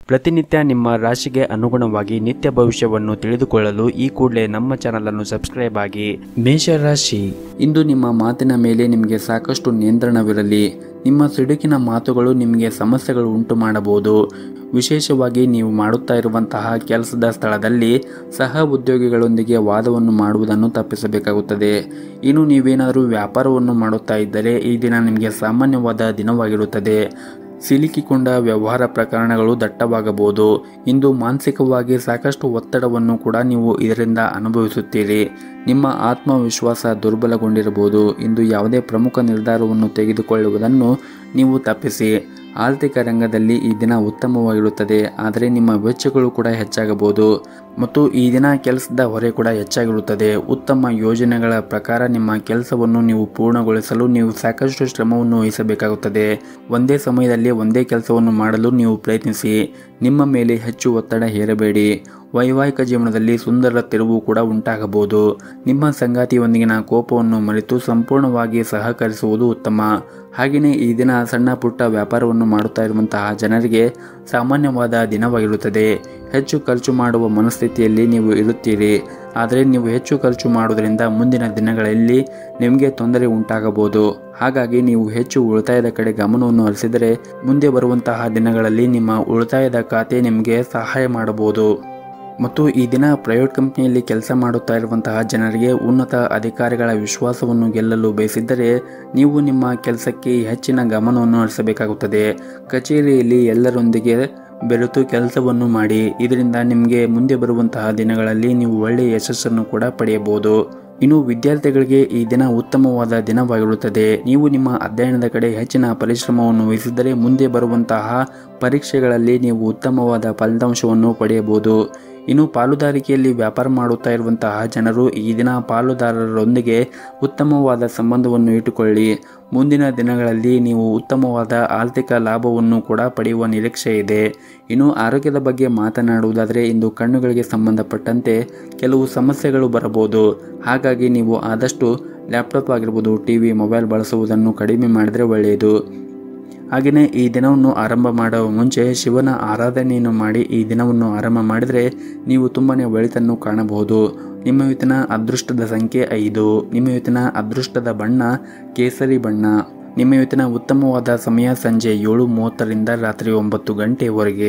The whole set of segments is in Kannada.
ಪ್ರತಿನಿತ್ಯ ನಿಮ್ಮ ರಾಶಿಗೆ ಅನುಗುಣವಾಗಿ ನಿತ್ಯ ಭವಿಷ್ಯವನ್ನು ತಿಳಿದುಕೊಳ್ಳಲು ಈ ಕೂಡಲೇ ನಮ್ಮ ಚಾನಲ್ ಅನ್ನು ಸಬ್ಸ್ಕ್ರೈಬ್ ಆಗಿ ಮೇಷರಾಶಿ ಇಂದು ನಿಮ್ಮ ಮಾತಿನ ಮೇಲೆ ನಿಮಗೆ ಸಾಕಷ್ಟು ನಿಯಂತ್ರಣವಿರಲಿ ನಿಮ್ಮ ಸಿಡುಕಿನ ಮಾತುಗಳು ನಿಮಗೆ ಸಮಸ್ಯೆಗಳು ಉಂಟು ಮಾಡಬಹುದು ವಿಶೇಷವಾಗಿ ನೀವು ಮಾಡುತ್ತಾ ಇರುವಂತಹ ಕೆಲಸದ ಸ್ಥಳದಲ್ಲಿ ಸಹ ಉದ್ಯೋಗಿಗಳೊಂದಿಗೆ ವಾದವನ್ನು ಮಾಡುವುದನ್ನು ತಪ್ಪಿಸಬೇಕಾಗುತ್ತದೆ ಇನ್ನು ನೀವೇನಾದರೂ ವ್ಯಾಪಾರವನ್ನು ಮಾಡುತ್ತಾ ಇದ್ದರೆ ಈ ದಿನ ನಿಮಗೆ ಸಾಮಾನ್ಯವಾದ ದಿನವಾಗಿರುತ್ತದೆ ಸಿಲುಕಿಕೊಂಡ ವ್ಯವಹಾರ ಪ್ರಕರಣಗಳು ದಟ್ಟವಾಗಬಹುದು ಇಂದು ಮಾನಸಿಕವಾಗಿ ಸಾಕಷ್ಟು ಒತ್ತಡವನ್ನು ಕೂಡ ನೀವು ಇದರಿಂದ ಅನುಭವಿಸುತ್ತೀರಿ ನಿಮ್ಮ ಆತ್ಮವಿಶ್ವಾಸ ದುರ್ಬಲಗೊಂಡಿರಬಹುದು ಇಂದು ಯಾವುದೇ ಪ್ರಮುಖ ನಿರ್ಧಾರವನ್ನು ತೆಗೆದುಕೊಳ್ಳುವುದನ್ನು ನೀವು ತಪ್ಪಿಸಿ ಆರ್ಥಿಕ ರಂಗದಲ್ಲಿ ಈ ದಿನ ಉತ್ತಮವಾಗಿರುತ್ತದೆ ಆದರೆ ನಿಮ್ಮ ವೆಚ್ಚಗಳು ಕೂಡ ಹೆಚ್ಚಾಗಬಹುದು ಮತ್ತು ಈ ದಿನ ಕೆಲಸದ ಹೊರೆ ಕೂಡ ಹೆಚ್ಚಾಗಿರುತ್ತದೆ ಉತ್ತಮ ಯೋಜನೆಗಳ ಪ್ರಕಾರ ನಿಮ್ಮ ಕೆಲಸವನ್ನು ನೀವು ಪೂರ್ಣಗೊಳಿಸಲು ನೀವು ಸಾಕಷ್ಟು ಶ್ರಮವನ್ನು ವಹಿಸಬೇಕಾಗುತ್ತದೆ ಒಂದೇ ಸಮಯದಲ್ಲಿ ಒಂದೇ ಕೆಲಸವನ್ನು ಮಾಡಲು ನೀವು ಪ್ರಯತ್ನಿಸಿ ನಿಮ್ಮ ಮೇಲೆ ಹೆಚ್ಚು ಒತ್ತಡ ಹೇರಬೇಡಿ ವೈವಾಹಿಕ ಜೀವನದಲ್ಲಿ ಸುಂದರ ತಿರುವು ಕೂಡ ಉಂಟಾಗಬಹುದು ನಿಮ್ಮ ಸಂಗಾತಿಯೊಂದಿಗಿನ ಕೋಪವನ್ನು ಮರೆತು ಸಂಪೂರ್ಣವಾಗಿ ಸಹಕರಿಸುವುದು ಉತ್ತಮ ಹಾಗೆಯೇ ಈ ದಿನ ಸಣ್ಣ ಪುಟ್ಟ ವ್ಯಾಪಾರವನ್ನು ಮಾಡುತ್ತಾ ಇರುವಂತಹ ಜನರಿಗೆ ಸಾಮಾನ್ಯವಾದ ದಿನವಾಗಿರುತ್ತದೆ ಹೆಚ್ಚು ಖರ್ಚು ಮಾಡುವ ಮನಸ್ಥಿತಿಯಲ್ಲಿ ನೀವು ಇರುತ್ತೀರಿ ಆದರೆ ನೀವು ಹೆಚ್ಚು ಖರ್ಚು ಮಾಡುವುದರಿಂದ ಮುಂದಿನ ದಿನಗಳಲ್ಲಿ ನಿಮಗೆ ತೊಂದರೆ ಉಂಟಾಗಬಹುದು ಹಾಗಾಗಿ ನೀವು ಹೆಚ್ಚು ಉಳಿತಾಯದ ಕಡೆ ಗಮನವನ್ನು ಹರಿಸಿದರೆ ಮುಂದೆ ಬರುವಂತಹ ದಿನಗಳಲ್ಲಿ ನಿಮ್ಮ ಉಳಿತಾಯದ ಖಾತೆ ನಿಮಗೆ ಸಹಾಯ ಮಾಡಬಹುದು ಮತ್ತು ಈ ದಿನ ಪ್ರೈವೇಟ್ ಕಂಪ್ನಿಯಲ್ಲಿ ಕೆಲಸ ಮಾಡುತ್ತಾ ಇರುವಂತಹ ಜನರಿಗೆ ಉನ್ನತ ಅಧಿಕಾರಿಗಳ ವಿಶ್ವಾಸವನ್ನು ಗೆಲ್ಲಲು ಬಯಸಿದ್ದರೆ ನೀವು ನಿಮ್ಮ ಕೆಲಸಕ್ಕೆ ಹೆಚ್ಚಿನ ಗಮನವನ್ನು ಹರಿಸಬೇಕಾಗುತ್ತದೆ ಕಚೇರಿಯಲ್ಲಿ ಎಲ್ಲರೊಂದಿಗೆ ಬೆರೆತು ಕೆಲಸವನ್ನು ಮಾಡಿ ಇದರಿಂದ ನಿಮಗೆ ಮುಂದೆ ಬರುವಂತಹ ದಿನಗಳಲ್ಲಿ ನೀವು ಒಳ್ಳೆಯ ಯಶಸ್ಸನ್ನು ಕೂಡ ಪಡೆಯಬಹುದು ಇನ್ನು ವಿದ್ಯಾರ್ಥಿಗಳಿಗೆ ಈ ದಿನ ಉತ್ತಮವಾದ ದಿನವಾಗಿರುತ್ತದೆ ನೀವು ನಿಮ್ಮ ಅಧ್ಯಯನದ ಕಡೆ ಹೆಚ್ಚಿನ ಪರಿಶ್ರಮವನ್ನು ವಹಿಸಿದರೆ ಮುಂದೆ ಬರುವಂತಹ ಪರೀಕ್ಷೆಗಳಲ್ಲಿ ನೀವು ಉತ್ತಮವಾದ ಫಲಿತಾಂಶವನ್ನು ಪಡೆಯಬಹುದು ಇನ್ನು ಪಾಲುದಾರಿಕೆಯಲ್ಲಿ ವ್ಯಾಪಾರ ಮಾಡುತ್ತಾ ಇರುವಂತಹ ಜನರು ಈ ದಿನ ಪಾಲುದಾರರೊಂದಿಗೆ ಉತ್ತಮವಾದ ಸಂಬಂಧವನ್ನು ಇಟ್ಟುಕೊಳ್ಳಿ ಮುಂದಿನ ದಿನಗಳಲ್ಲಿ ನೀವು ಉತ್ತಮವಾದ ಆರ್ಥಿಕ ಲಾಭವನ್ನು ಕೂಡ ಪಡೆಯುವ ನಿರೀಕ್ಷೆ ಇದೆ ಇನ್ನು ಆರೋಗ್ಯದ ಬಗ್ಗೆ ಮಾತನಾಡುವುದಾದರೆ ಇಂದು ಕಣ್ಣುಗಳಿಗೆ ಸಂಬಂಧಪಟ್ಟಂತೆ ಕೆಲವು ಸಮಸ್ಯೆಗಳು ಬರಬಹುದು ಹಾಗಾಗಿ ನೀವು ಆದಷ್ಟು ಲ್ಯಾಪ್ಟಾಪ್ ಆಗಿರ್ಬೋದು ಟಿ ವಿ ಮೊಬೈಲ್ ಬಳಸುವುದನ್ನು ಕಡಿಮೆ ಮಾಡಿದರೆ ಒಳ್ಳೆಯದು ಹಾಗೆಯೇ ಈ ದಿನವನ್ನು ಆರಂಭ ಮಾಡುವ ಮುಂಚೆ ಶಿವನ ಆರಾಧನೆಯನ್ನು ಮಾಡಿ ಈ ದಿನವನ್ನು ಆರಂಭ ಮಾಡಿದರೆ ನೀವು ತುಂಬಾ ಒಳಿತನ್ನು ಕಾಣಬಹುದು ನಿಮ್ಮ ಇವತ್ತಿನ ಅದೃಷ್ಟದ ಸಂಖ್ಯೆ ಐದು ನಿಮ್ಮ ಇವತ್ತಿನ ಅದೃಷ್ಟದ ಬಣ್ಣ ಕೇಸರಿ ಬಣ್ಣ ನಿಮ್ಮ ಇವತ್ತಿನ ಉತ್ತಮವಾದ ಸಮಯ ಸಂಜೆ ಏಳು ಮೂವತ್ತರಿಂದ ರಾತ್ರಿ ಒಂಬತ್ತು ಗಂಟೆಯವರೆಗೆ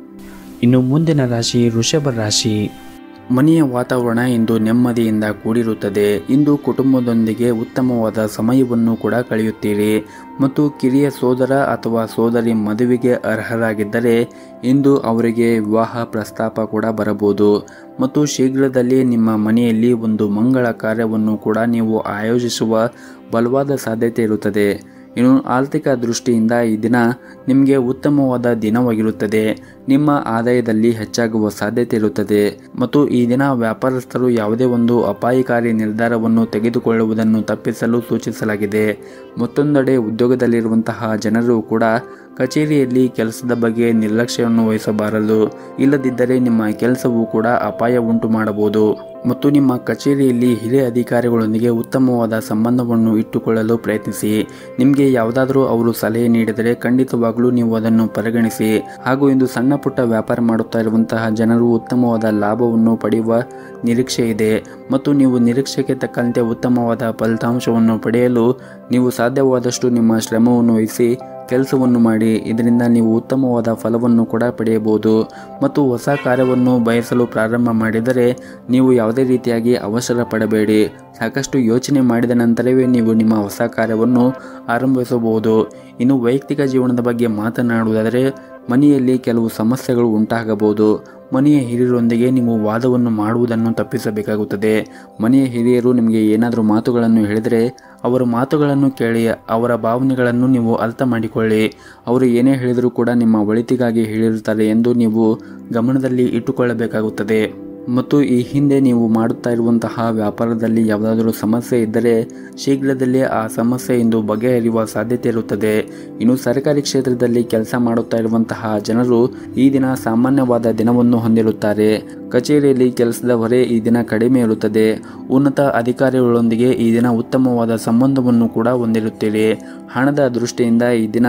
ಇನ್ನು ಮುಂದಿನ ರಾಶಿ ವೃಷಭ ರಾಶಿ ಮನೆಯ ವಾತಾವರಣ ಇಂದು ನೆಮ್ಮದಿಯಿಂದ ಕೂಡಿರುತ್ತದೆ ಇಂದು ಕುಟುಂಬದೊಂದಿಗೆ ಉತ್ತಮವಾದ ಸಮಯವನ್ನು ಕೂಡ ಕಳೆಯುತ್ತೀರಿ ಮತ್ತು ಕಿರಿಯ ಸೋದರ ಅಥವಾ ಸೋದರಿ ಮದುವೆಗೆ ಅರ್ಹರಾಗಿದ್ದರೆ ಇಂದು ಅವರಿಗೆ ವಿವಾಹ ಪ್ರಸ್ತಾಪ ಕೂಡ ಬರಬಹುದು ಮತ್ತು ಶೀಘ್ರದಲ್ಲೇ ನಿಮ್ಮ ಮನೆಯಲ್ಲಿ ಒಂದು ಮಂಗಳ ಕಾರ್ಯವನ್ನು ಕೂಡ ನೀವು ಆಯೋಜಿಸುವ ಬಲವಾದ ಸಾಧ್ಯತೆ ಇರುತ್ತದೆ ಇನ್ನು ಆರ್ಥಿಕ ದೃಷ್ಟಿಯಿಂದ ಈ ದಿನ ನಿಮಗೆ ಉತ್ತಮವಾದ ದಿನವಾಗಿರುತ್ತದೆ ನಿಮ್ಮ ಆದಾಯದಲ್ಲಿ ಹೆಚ್ಚಾಗುವ ಸಾಧ್ಯತೆ ಇರುತ್ತದೆ ಮತ್ತು ಈ ದಿನ ವ್ಯಾಪಾರಸ್ಥರು ಯಾವುದೇ ಒಂದು ಅಪಾಯಕಾರಿ ನಿರ್ಧಾರವನ್ನು ತೆಗೆದುಕೊಳ್ಳುವುದನ್ನು ತಪ್ಪಿಸಲು ಸೂಚಿಸಲಾಗಿದೆ ಮತ್ತೊಂದೆಡೆ ಉದ್ಯೋಗದಲ್ಲಿರುವಂತಹ ಜನರು ಕೂಡ ಕಚೇರಿಯಲ್ಲಿ ಕೆಲಸದ ಬಗ್ಗೆ ನಿರ್ಲಕ್ಷ್ಯವನ್ನು ವಹಿಸಬಾರದು ಇಲ್ಲದಿದ್ದರೆ ನಿಮ್ಮ ಕೆಲಸವು ಕೂಡ ಅಪಾಯ ಉಂಟು ಮಾಡಬಹುದು ಮತ್ತು ನಿಮ್ಮ ಕಚೇರಿಯಲ್ಲಿ ಹಿರಿಯ ಅಧಿಕಾರಿಗಳೊಂದಿಗೆ ಉತ್ತಮವಾದ ಸಂಬಂಧವನ್ನು ಇಟ್ಟುಕೊಳ್ಳಲು ಪ್ರಯತ್ನಿಸಿ ನಿಮಗೆ ಯಾವುದಾದರೂ ಅವರು ಸಲಹೆ ನೀಡಿದರೆ ಖಂಡಿತವಾಗಲೂ ನೀವು ಅದನ್ನು ಪರಿಗಣಿಸಿ ಹಾಗೂ ಇಂದು ಸಣ್ಣ ಪುಟ್ಟ ವ್ಯಾಪಾರ ಮಾಡುತ್ತಾ ಇರುವಂತಹ ಜನರು ಉತ್ತಮವಾದ ಲಾಭವನ್ನು ಪಡೆಯುವ ನಿರೀಕ್ಷೆ ಇದೆ ಮತ್ತು ನೀವು ನಿರೀಕ್ಷೆಗೆ ತಕ್ಕಂತೆ ಉತ್ತಮವಾದ ಫಲಿತಾಂಶವನ್ನು ಪಡೆಯಲು ನೀವು ಸಾಧ್ಯವಾದಷ್ಟು ನಿಮ್ಮ ಶ್ರಮವನ್ನು ವಹಿಸಿ ಕೆಲಸವನ್ನು ಮಾಡಿ ಇದರಿಂದ ನೀವು ಉತ್ತಮವಾದ ಫಲವನ್ನು ಕೂಡ ಪಡೆಯಬಹುದು ಮತ್ತು ಹೊಸ ಕಾರ್ಯವನ್ನು ಬಯಸಲು ಪ್ರಾರಂಭ ಮಾಡಿದರೆ ನೀವು ಯಾವುದೇ ರೀತಿಯಾಗಿ ಅವಸರ ಪಡಬೇಡಿ ಸಾಕಷ್ಟು ಯೋಚನೆ ಮಾಡಿದ ನಂತರವೇ ನೀವು ನಿಮ್ಮ ಹೊಸ ಕಾರ್ಯವನ್ನು ಆರಂಭಿಸಬಹುದು ಇನ್ನು ವೈಯಕ್ತಿಕ ಜೀವನದ ಬಗ್ಗೆ ಮಾತನಾಡುವುದಾದರೆ ಮನೆಯಲ್ಲಿ ಕೆಲವು ಸಮಸ್ಯೆಗಳು ಉಂಟಾಗಬಹುದು ಮನೆಯ ಹಿರಿಯರೊಂದಿಗೆ ನೀವು ವಾದವನ್ನು ಮಾಡುವುದನ್ನು ತಪ್ಪಿಸಬೇಕಾಗುತ್ತದೆ ಮನೆಯ ಹಿರಿಯರು ನಿಮಗೆ ಏನಾದರೂ ಮಾತುಗಳನ್ನು ಹೇಳಿದರೆ ಅವರ ಮಾತುಗಳನ್ನು ಕೇಳಿ ಅವರ ಭಾವನೆಗಳನ್ನು ನೀವು ಅರ್ಥ ಮಾಡಿಕೊಳ್ಳಿ ಅವರು ಏನೇ ಹೇಳಿದರೂ ಕೂಡ ನಿಮ್ಮ ಒಳಿತಿಗಾಗಿ ಹೇಳಿರುತ್ತಾರೆ ಎಂದು ನೀವು ಗಮನದಲ್ಲಿ ಇಟ್ಟುಕೊಳ್ಳಬೇಕಾಗುತ್ತದೆ ಮತ್ತು ಈ ಹಿಂದೆ ನೀವು ಮಾಡುತ್ತಾ ಇರುವಂತಹ ವ್ಯಾಪಾರದಲ್ಲಿ ಯಾವುದಾದರೂ ಸಮಸ್ಯೆ ಇದ್ದರೆ ಶೀಘ್ರದಲ್ಲೇ ಆ ಸಮಸ್ಯೆ ಇಂದು ಬಗೆಹರಿಯುವ ಸಾಧ್ಯತೆ ಇರುತ್ತದೆ ಇನ್ನು ಸರ್ಕಾರಿ ಕ್ಷೇತ್ರದಲ್ಲಿ ಕೆಲಸ ಮಾಡುತ್ತಾ ಇರುವಂತಹ ಜನರು ಈ ದಿನ ಸಾಮಾನ್ಯವಾದ ದಿನವನ್ನು ಹೊಂದಿರುತ್ತಾರೆ ಕಚೇರಿಯಲ್ಲಿ ಕೆಲಸದ ಹೊರೆ ಈ ದಿನ ಕಡಿಮೆ ಇರುತ್ತದೆ ಉನ್ನತ ಅಧಿಕಾರಿಗಳೊಂದಿಗೆ ಈ ದಿನ ಉತ್ತಮವಾದ ಸಂಬಂಧವನ್ನು ಕೂಡ ಹೊಂದಿರುತ್ತೀರಿ ಹಣದ ದೃಷ್ಟಿಯಿಂದ ಈ ದಿನ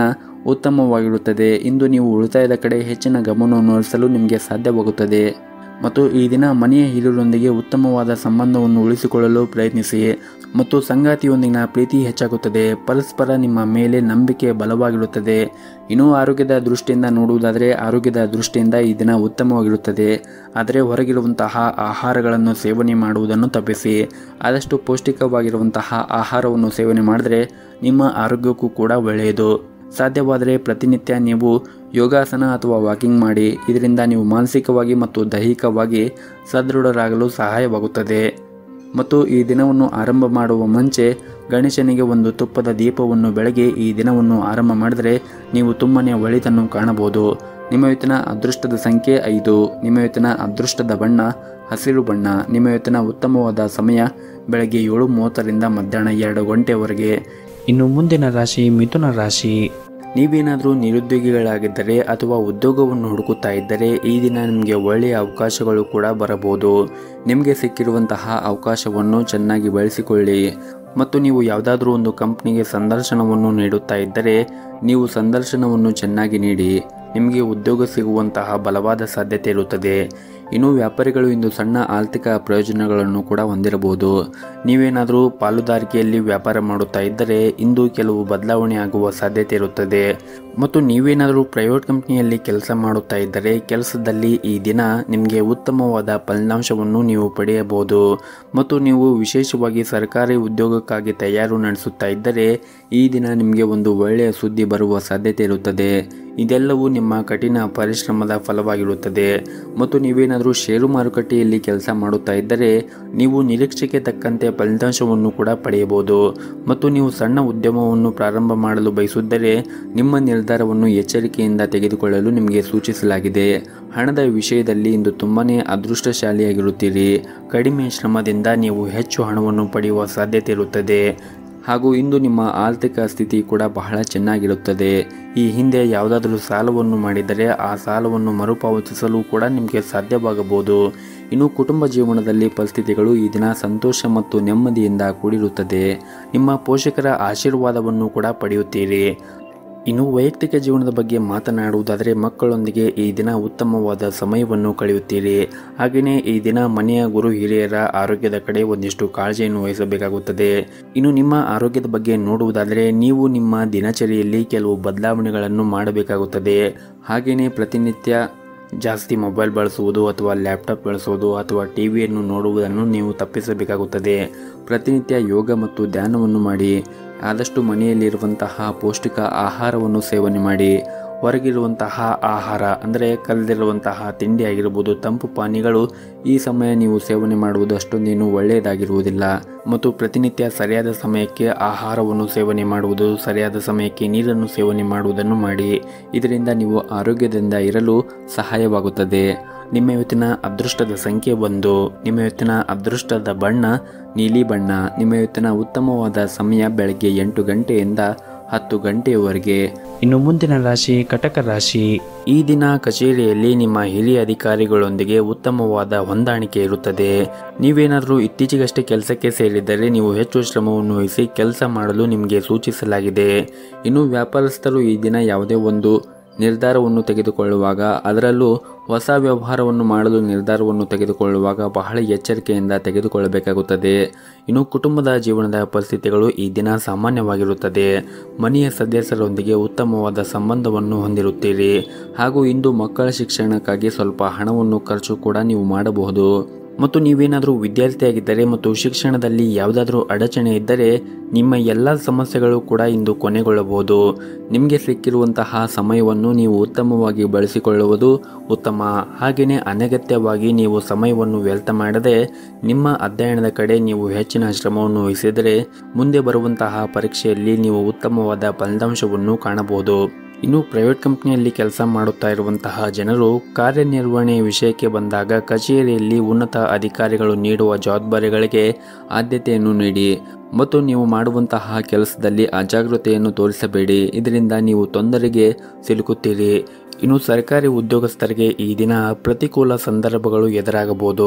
ಉತ್ತಮವಾಗಿರುತ್ತದೆ ಇಂದು ನೀವು ಉಳಿತಾಯದ ಕಡೆ ಹೆಚ್ಚಿನ ಗಮನವನ್ನು ಹರಿಸಲು ನಿಮಗೆ ಸಾಧ್ಯವಾಗುತ್ತದೆ ಮತ್ತು ಈ ದಿನ ಮನೆಯ ಹಿರಿಯರೊಂದಿಗೆ ಉತ್ತಮವಾದ ಸಂಬಂಧವನ್ನು ಉಳಿಸಿಕೊಳ್ಳಲು ಪ್ರಯತ್ನಿಸಿ ಮತ್ತು ಸಂಗಾತಿಯೊಂದಿಗಿನ ಪ್ರೀತಿ ಹೆಚ್ಚಾಗುತ್ತದೆ ಪರಸ್ಪರ ನಿಮ್ಮ ಮೇಲೆ ನಂಬಿಕೆ ಬಲವಾಗಿರುತ್ತದೆ ಇನ್ನು ಆರೋಗ್ಯದ ದೃಷ್ಟಿಯಿಂದ ನೋಡುವುದಾದರೆ ಆರೋಗ್ಯದ ದೃಷ್ಟಿಯಿಂದ ಈ ದಿನ ಉತ್ತಮವಾಗಿರುತ್ತದೆ ಆದರೆ ಹೊರಗಿರುವಂತಹ ಆಹಾರಗಳನ್ನು ಸೇವನೆ ಮಾಡುವುದನ್ನು ತಪ್ಪಿಸಿ ಆದಷ್ಟು ಪೌಷ್ಟಿಕವಾಗಿರುವಂತಹ ಆಹಾರವನ್ನು ಸೇವನೆ ಮಾಡಿದರೆ ನಿಮ್ಮ ಆರೋಗ್ಯಕ್ಕೂ ಕೂಡ ಒಳ್ಳೆಯದು ಸಾಧ್ಯವಾದರೆ ಪ್ರತಿನಿತ್ಯ ನೀವು ಯೋಗಾಸನ ಅಥವಾ ವಾಕಿಂಗ್ ಮಾಡಿ ಇದರಿಂದ ನೀವು ಮಾನಸಿಕವಾಗಿ ಮತ್ತು ದೈಹಿಕವಾಗಿ ಸದೃಢರಾಗಲು ಸಹಾಯವಾಗುತ್ತದೆ ಮತ್ತು ಈ ದಿನವನ್ನು ಆರಂಭ ಮಾಡುವ ಮುಂಚೆ ಗಣೇಶನಿಗೆ ಒಂದು ತುಪ್ಪದ ದೀಪವನ್ನು ಬೆಳಗಿ ಈ ದಿನವನ್ನು ಆರಂಭ ಮಾಡಿದರೆ ನೀವು ತುಂಬನೇ ಒಳಿತನ್ನು ಕಾಣಬಹುದು ನಿಮ್ಮ ಇವತ್ತಿನ ಅದೃಷ್ಟದ ಸಂಖ್ಯೆ ಐದು ನಿಮ್ಮ ಇವತ್ತಿನ ಅದೃಷ್ಟದ ಬಣ್ಣ ಹಸಿರು ಬಣ್ಣ ನಿಮ್ಮ ಇವತ್ತಿನ ಉತ್ತಮವಾದ ಸಮಯ ಬೆಳಗ್ಗೆ ಏಳು ಮೂವತ್ತರಿಂದ ಮಧ್ಯಾಹ್ನ ಎರಡು ಗಂಟೆವರೆಗೆ ಇನ್ನು ಮುಂದಿನ ರಾಶಿ ಮಿಥುನ ರಾಶಿ ನೀವೇನಾದರೂ ನಿರುದ್ಯೋಗಿಗಳಾಗಿದ್ದರೆ ಅಥವಾ ಉದ್ಯೋಗವನ್ನು ಹುಡುಕುತ್ತಾ ಇದ್ದರೆ ಈ ದಿನ ನಿಮಗೆ ಒಳ್ಳೆಯ ಅವಕಾಶಗಳು ಕೂಡ ಬರಬಹುದು ನಿಮಗೆ ಸಿಕ್ಕಿರುವಂತಹ ಅವಕಾಶವನ್ನು ಚೆನ್ನಾಗಿ ಬಳಸಿಕೊಳ್ಳಿ ಮತ್ತು ನೀವು ಯಾವುದಾದ್ರೂ ಒಂದು ಕಂಪ್ನಿಗೆ ಸಂದರ್ಶನವನ್ನು ನೀಡುತ್ತಾ ಇದ್ದರೆ ನೀವು ಸಂದರ್ಶನವನ್ನು ಚೆನ್ನಾಗಿ ನೀಡಿ ನಿಮಗೆ ಉದ್ಯೋಗ ಸಿಗುವಂತಹ ಬಲವಾದ ಸಾಧ್ಯತೆ ಇರುತ್ತದೆ ಇನ್ನು ವ್ಯಾಪಾರಿಗಳು ಇಂದು ಸಣ್ಣ ಆರ್ಥಿಕ ಪ್ರಯೋಜನಗಳನ್ನು ಕೂಡ ಹೊಂದಿರಬಹುದು ನೀವೇನಾದರೂ ಪಾಲುದಾರಿಕೆಯಲ್ಲಿ ವ್ಯಾಪಾರ ಮಾಡುತ್ತಾ ಇದ್ದರೆ ಇಂದು ಕೆಲವು ಬದಲಾವಣೆ ಆಗುವ ಸಾಧ್ಯತೆ ಇರುತ್ತದೆ ಮತ್ತು ನೀವೇನಾದರೂ ಪ್ರೈವೇಟ್ ಕಂಪ್ನಿಯಲ್ಲಿ ಕೆಲಸ ಮಾಡುತ್ತಾ ಇದ್ದರೆ ಕೆಲಸದಲ್ಲಿ ಈ ದಿನ ನಿಮಗೆ ಉತ್ತಮವಾದ ಫಲಿತಾಂಶವನ್ನು ನೀವು ಪಡೆಯಬಹುದು ಮತ್ತು ನೀವು ವಿಶೇಷವಾಗಿ ಸರ್ಕಾರಿ ಉದ್ಯೋಗಕ್ಕಾಗಿ ತಯಾರು ನಡೆಸುತ್ತಾ ಇದ್ದರೆ ಈ ದಿನ ನಿಮಗೆ ಒಂದು ಒಳ್ಳೆಯ ಸುದ್ದಿ ಬರುವ ಸಾಧ್ಯತೆ ಇರುತ್ತದೆ ಇದೆಲ್ಲವೂ ನಿಮ್ಮ ಕಠಿಣ ಪರಿಶ್ರಮದ ಫಲವಾಗಿರುತ್ತದೆ ಮತ್ತು ನೀವೇನಾದರೂ ಷೇರು ಮಾರುಕಟ್ಟೆಯಲ್ಲಿ ಕೆಲಸ ಮಾಡುತ್ತಾ ಇದ್ದರೆ ನೀವು ನಿರೀಕ್ಷೆಗೆ ತಕ್ಕಂತೆ ಫಲಿತಾಂಶವನ್ನು ಕೂಡ ಪಡೆಯಬಹುದು ಮತ್ತು ನೀವು ಸಣ್ಣ ಉದ್ಯಮವನ್ನು ಪ್ರಾರಂಭ ಮಾಡಲು ಬಯಸಿದ್ದರೆ ನಿಮ್ಮ ನಿರ್ಧಾರವನ್ನು ಎಚ್ಚರಿಕೆಯಿಂದ ತೆಗೆದುಕೊಳ್ಳಲು ನಿಮಗೆ ಸೂಚಿಸಲಾಗಿದೆ ಹಣದ ವಿಷಯದಲ್ಲಿ ಇಂದು ತುಂಬನೇ ಅದೃಷ್ಟಶಾಲಿಯಾಗಿರುತ್ತೀರಿ ಕಡಿಮೆ ಶ್ರಮದಿಂದ ನೀವು ಹೆಚ್ಚು ಹಣವನ್ನು ಪಡೆಯುವ ಸಾಧ್ಯತೆ ಇರುತ್ತದೆ ಹಾಗೂ ಇಂದು ನಿಮ್ಮ ಆರ್ಥಿಕ ಸ್ಥಿತಿ ಕೂಡ ಬಹಳ ಚೆನ್ನಾಗಿರುತ್ತದೆ ಈ ಹಿಂದೆ ಯಾವುದಾದರೂ ಸಾಲವನ್ನು ಮಾಡಿದರೆ ಆ ಸಾಲವನ್ನು ಮರುಪಾವತಿಸಲು ಕೂಡ ನಿಮಗೆ ಸಾಧ್ಯವಾಗಬಹುದು ಇನ್ನು ಕುಟುಂಬ ಜೀವನದಲ್ಲಿ ಪರಿಸ್ಥಿತಿಗಳು ಈ ದಿನ ಸಂತೋಷ ಮತ್ತು ನೆಮ್ಮದಿಯಿಂದ ಕೂಡಿರುತ್ತದೆ ನಿಮ್ಮ ಪೋಷಕರ ಆಶೀರ್ವಾದವನ್ನು ಕೂಡ ಪಡೆಯುತ್ತೀರಿ ಇನ್ನು ವೈಯಕ್ತಿಕ ಜೀವನದ ಬಗ್ಗೆ ಮಾತನಾಡುವುದಾದರೆ ಮಕ್ಕಳೊಂದಿಗೆ ಈ ದಿನ ಉತ್ತಮವಾದ ಸಮಯವನ್ನು ಕಳೆಯುತ್ತೀರಿ ಹಾಗೆಯೇ ಈ ದಿನ ಮನೆಯ ಗುರು ಹಿರಿಯರ ಆರೋಗ್ಯದ ಕಡೆ ಒಂದಿಷ್ಟು ಕಾಳಜಿಯನ್ನು ವಹಿಸಬೇಕಾಗುತ್ತದೆ ಇನ್ನು ನಿಮ್ಮ ಆರೋಗ್ಯದ ಬಗ್ಗೆ ನೋಡುವುದಾದರೆ ನೀವು ನಿಮ್ಮ ದಿನಚರಿಯಲ್ಲಿ ಕೆಲವು ಬದಲಾವಣೆಗಳನ್ನು ಮಾಡಬೇಕಾಗುತ್ತದೆ ಹಾಗೆಯೇ ಪ್ರತಿನಿತ್ಯ ಜಾಸ್ತಿ ಮೊಬೈಲ್ ಬಳಸುವುದು ಅಥವಾ ಲ್ಯಾಪ್ಟಾಪ್ ಬಳಸುವುದು ಅಥವಾ ಟಿ ವಿಯನ್ನು ನೋಡುವುದನ್ನು ನೀವು ತಪ್ಪಿಸಬೇಕಾಗುತ್ತದೆ ಪ್ರತಿನಿತ್ಯ ಯೋಗ ಮತ್ತು ಧ್ಯಾನವನ್ನು ಮಾಡಿ ಆದಷ್ಟು ಮನೆಯಲ್ಲಿರುವಂತಹ ಪೌಷ್ಟಿಕ ಆಹಾರವನ್ನು ಸೇವನೆ ಮಾಡಿ ಹೊರಗಿರುವಂತಹ ಆಹಾರ ಅಂದರೆ ಕರೆದಿರುವಂತಹ ತಿಂಡಿ ಆಗಿರ್ಬೋದು ತಂಪು ಪಾನೀಯಗಳು ಈ ಸಮಯ ನೀವು ಸೇವನೆ ಮಾಡುವುದು ಅಷ್ಟೊಂದೇನು ಒಳ್ಳೆಯದಾಗಿರುವುದಿಲ್ಲ ಮತ್ತು ಪ್ರತಿನಿತ್ಯ ಸರಿಯಾದ ಸಮಯಕ್ಕೆ ಆಹಾರವನ್ನು ಸೇವನೆ ಮಾಡುವುದು ಸರಿಯಾದ ಸಮಯಕ್ಕೆ ನೀರನ್ನು ಸೇವನೆ ಮಾಡುವುದನ್ನು ಮಾಡಿ ಇದರಿಂದ ನೀವು ಆರೋಗ್ಯದಿಂದ ಇರಲು ಸಹಾಯವಾಗುತ್ತದೆ ನಿಮ್ಮ ಇವತ್ತಿನ ಅದೃಷ್ಟದ ಸಂಖ್ಯೆ ಒಂದು ನಿಮ್ಮ ಇವತ್ತಿನ ಅದೃಷ್ಟದ ಬಣ್ಣ ನೀಲಿ ಬಣ್ಣ ನಿಮ್ಮ ಇವತ್ತಿನ ಉತ್ತಮವಾದ ಸಮಯ ಬೆಳಗ್ಗೆ ಎಂಟು ಗಂಟೆಯಿಂದ ಹತ್ತು ಗಂಟೆಯವರೆಗೆ ಇನ್ನು ಮುಂದಿನ ರಾಶಿ ಕಟಕ ರಾಶಿ ಈ ದಿನ ಕಚೇರಿಯಲ್ಲಿ ನಿಮ್ಮ ಹಿರಿಯ ಅಧಿಕಾರಿಗಳೊಂದಿಗೆ ಉತ್ತಮವಾದ ಹೊಂದಾಣಿಕೆ ಇರುತ್ತದೆ ನೀವೇನಾದರೂ ಇತ್ತೀಚೆಗಷ್ಟೇ ಕೆಲಸಕ್ಕೆ ಸೇರಿದ್ದರೆ ನೀವು ಹೆಚ್ಚು ಶ್ರಮವನ್ನು ವಹಿಸಿ ಕೆಲಸ ಮಾಡಲು ನಿಮಗೆ ಸೂಚಿಸಲಾಗಿದೆ ಇನ್ನು ವ್ಯಾಪಾರಸ್ಥರು ಈ ದಿನ ಯಾವುದೇ ಒಂದು ನಿರ್ಧಾರವನ್ನು ತೆಗೆದುಕೊಳ್ಳುವಾಗ ಅದರಲ್ಲೂ ಹೊಸ ವ್ಯವಹಾರವನ್ನು ಮಾಡಲು ನಿರ್ಧಾರವನ್ನು ತೆಗೆದುಕೊಳ್ಳುವಾಗ ಬಹಳ ಎಚ್ಚರಿಕೆಯಿಂದ ತೆಗೆದುಕೊಳ್ಳಬೇಕಾಗುತ್ತದೆ ಇನ್ನು ಕುಟುಂಬದ ಜೀವನದ ಪರಿಸ್ಥಿತಿಗಳು ಈ ದಿನ ಸಾಮಾನ್ಯವಾಗಿರುತ್ತದೆ ಮನೆಯ ಸದಸ್ಯರೊಂದಿಗೆ ಉತ್ತಮವಾದ ಸಂಬಂಧವನ್ನು ಹೊಂದಿರುತ್ತೀರಿ ಹಾಗೂ ಇಂದು ಮಕ್ಕಳ ಶಿಕ್ಷಣಕ್ಕಾಗಿ ಸ್ವಲ್ಪ ಹಣವನ್ನು ಖರ್ಚು ಕೂಡ ನೀವು ಮಾಡಬಹುದು ಮತ್ತು ನೀವೇನಾದರೂ ವಿದ್ಯಾರ್ಥಿಯಾಗಿದ್ದರೆ ಮತ್ತು ಶಿಕ್ಷಣದಲ್ಲಿ ಯಾವುದಾದ್ರೂ ಅಡಚಣೆ ಇದ್ದರೆ ನಿಮ್ಮ ಎಲ್ಲ ಸಮಸ್ಯೆಗಳು ಕೂಡ ಇಂದು ಕೊನೆಗೊಳ್ಳಬಹುದು ನಿಮಗೆ ಸಿಕ್ಕಿರುವಂತಹ ಸಮಯವನ್ನು ನೀವು ಉತ್ತಮವಾಗಿ ಬಳಸಿಕೊಳ್ಳುವುದು ಉತ್ತಮ ಹಾಗೆಯೇ ಅನಗತ್ಯವಾಗಿ ನೀವು ಸಮಯವನ್ನು ವ್ಯರ್ಥ ಮಾಡದೆ ನಿಮ್ಮ ಅಧ್ಯಯನದ ಕಡೆ ನೀವು ಹೆಚ್ಚಿನ ಶ್ರಮವನ್ನು ವಹಿಸಿದರೆ ಮುಂದೆ ಬರುವಂತಹ ಪರೀಕ್ಷೆಯಲ್ಲಿ ನೀವು ಉತ್ತಮವಾದ ಫಲಿತಾಂಶವನ್ನು ಕಾಣಬಹುದು ಇನ್ನು ಪ್ರೈವೇಟ್ ಕಂಪ್ನಿಯಲ್ಲಿ ಕೆಲಸ ಮಾಡುತ್ತಾ ಇರುವಂತಹ ಜನರು ಕಾರ್ಯನಿರ್ವಹಣೆ ವಿಷಯಕ್ಕೆ ಬಂದಾಗ ಕಚೇರಿಯಲ್ಲಿ ಉನ್ನತ ಅಧಿಕಾರಿಗಳು ನೀಡುವ ಜವಾಬ್ದಾರಿಗಳಿಗೆ ಆದ್ಯತೆಯನ್ನು ನೀಡಿ ಮತ್ತು ನೀವು ಮಾಡುವಂತಹ ಕೆಲಸದಲ್ಲಿ ಅಜಾಗೃತೆಯನ್ನು ತೋರಿಸಬೇಡಿ ಇದರಿಂದ ನೀವು ತೊಂದರೆಗೆ ಸಿಲುಕುತ್ತೀರಿ ಇನ್ನು ಸರ್ಕಾರಿ ಉದ್ಯೋಗಸ್ಥರಿಗೆ ಈ ದಿನ ಪ್ರತಿಕೂಲ ಸಂದರ್ಭಗಳು ಎದುರಾಗಬಹುದು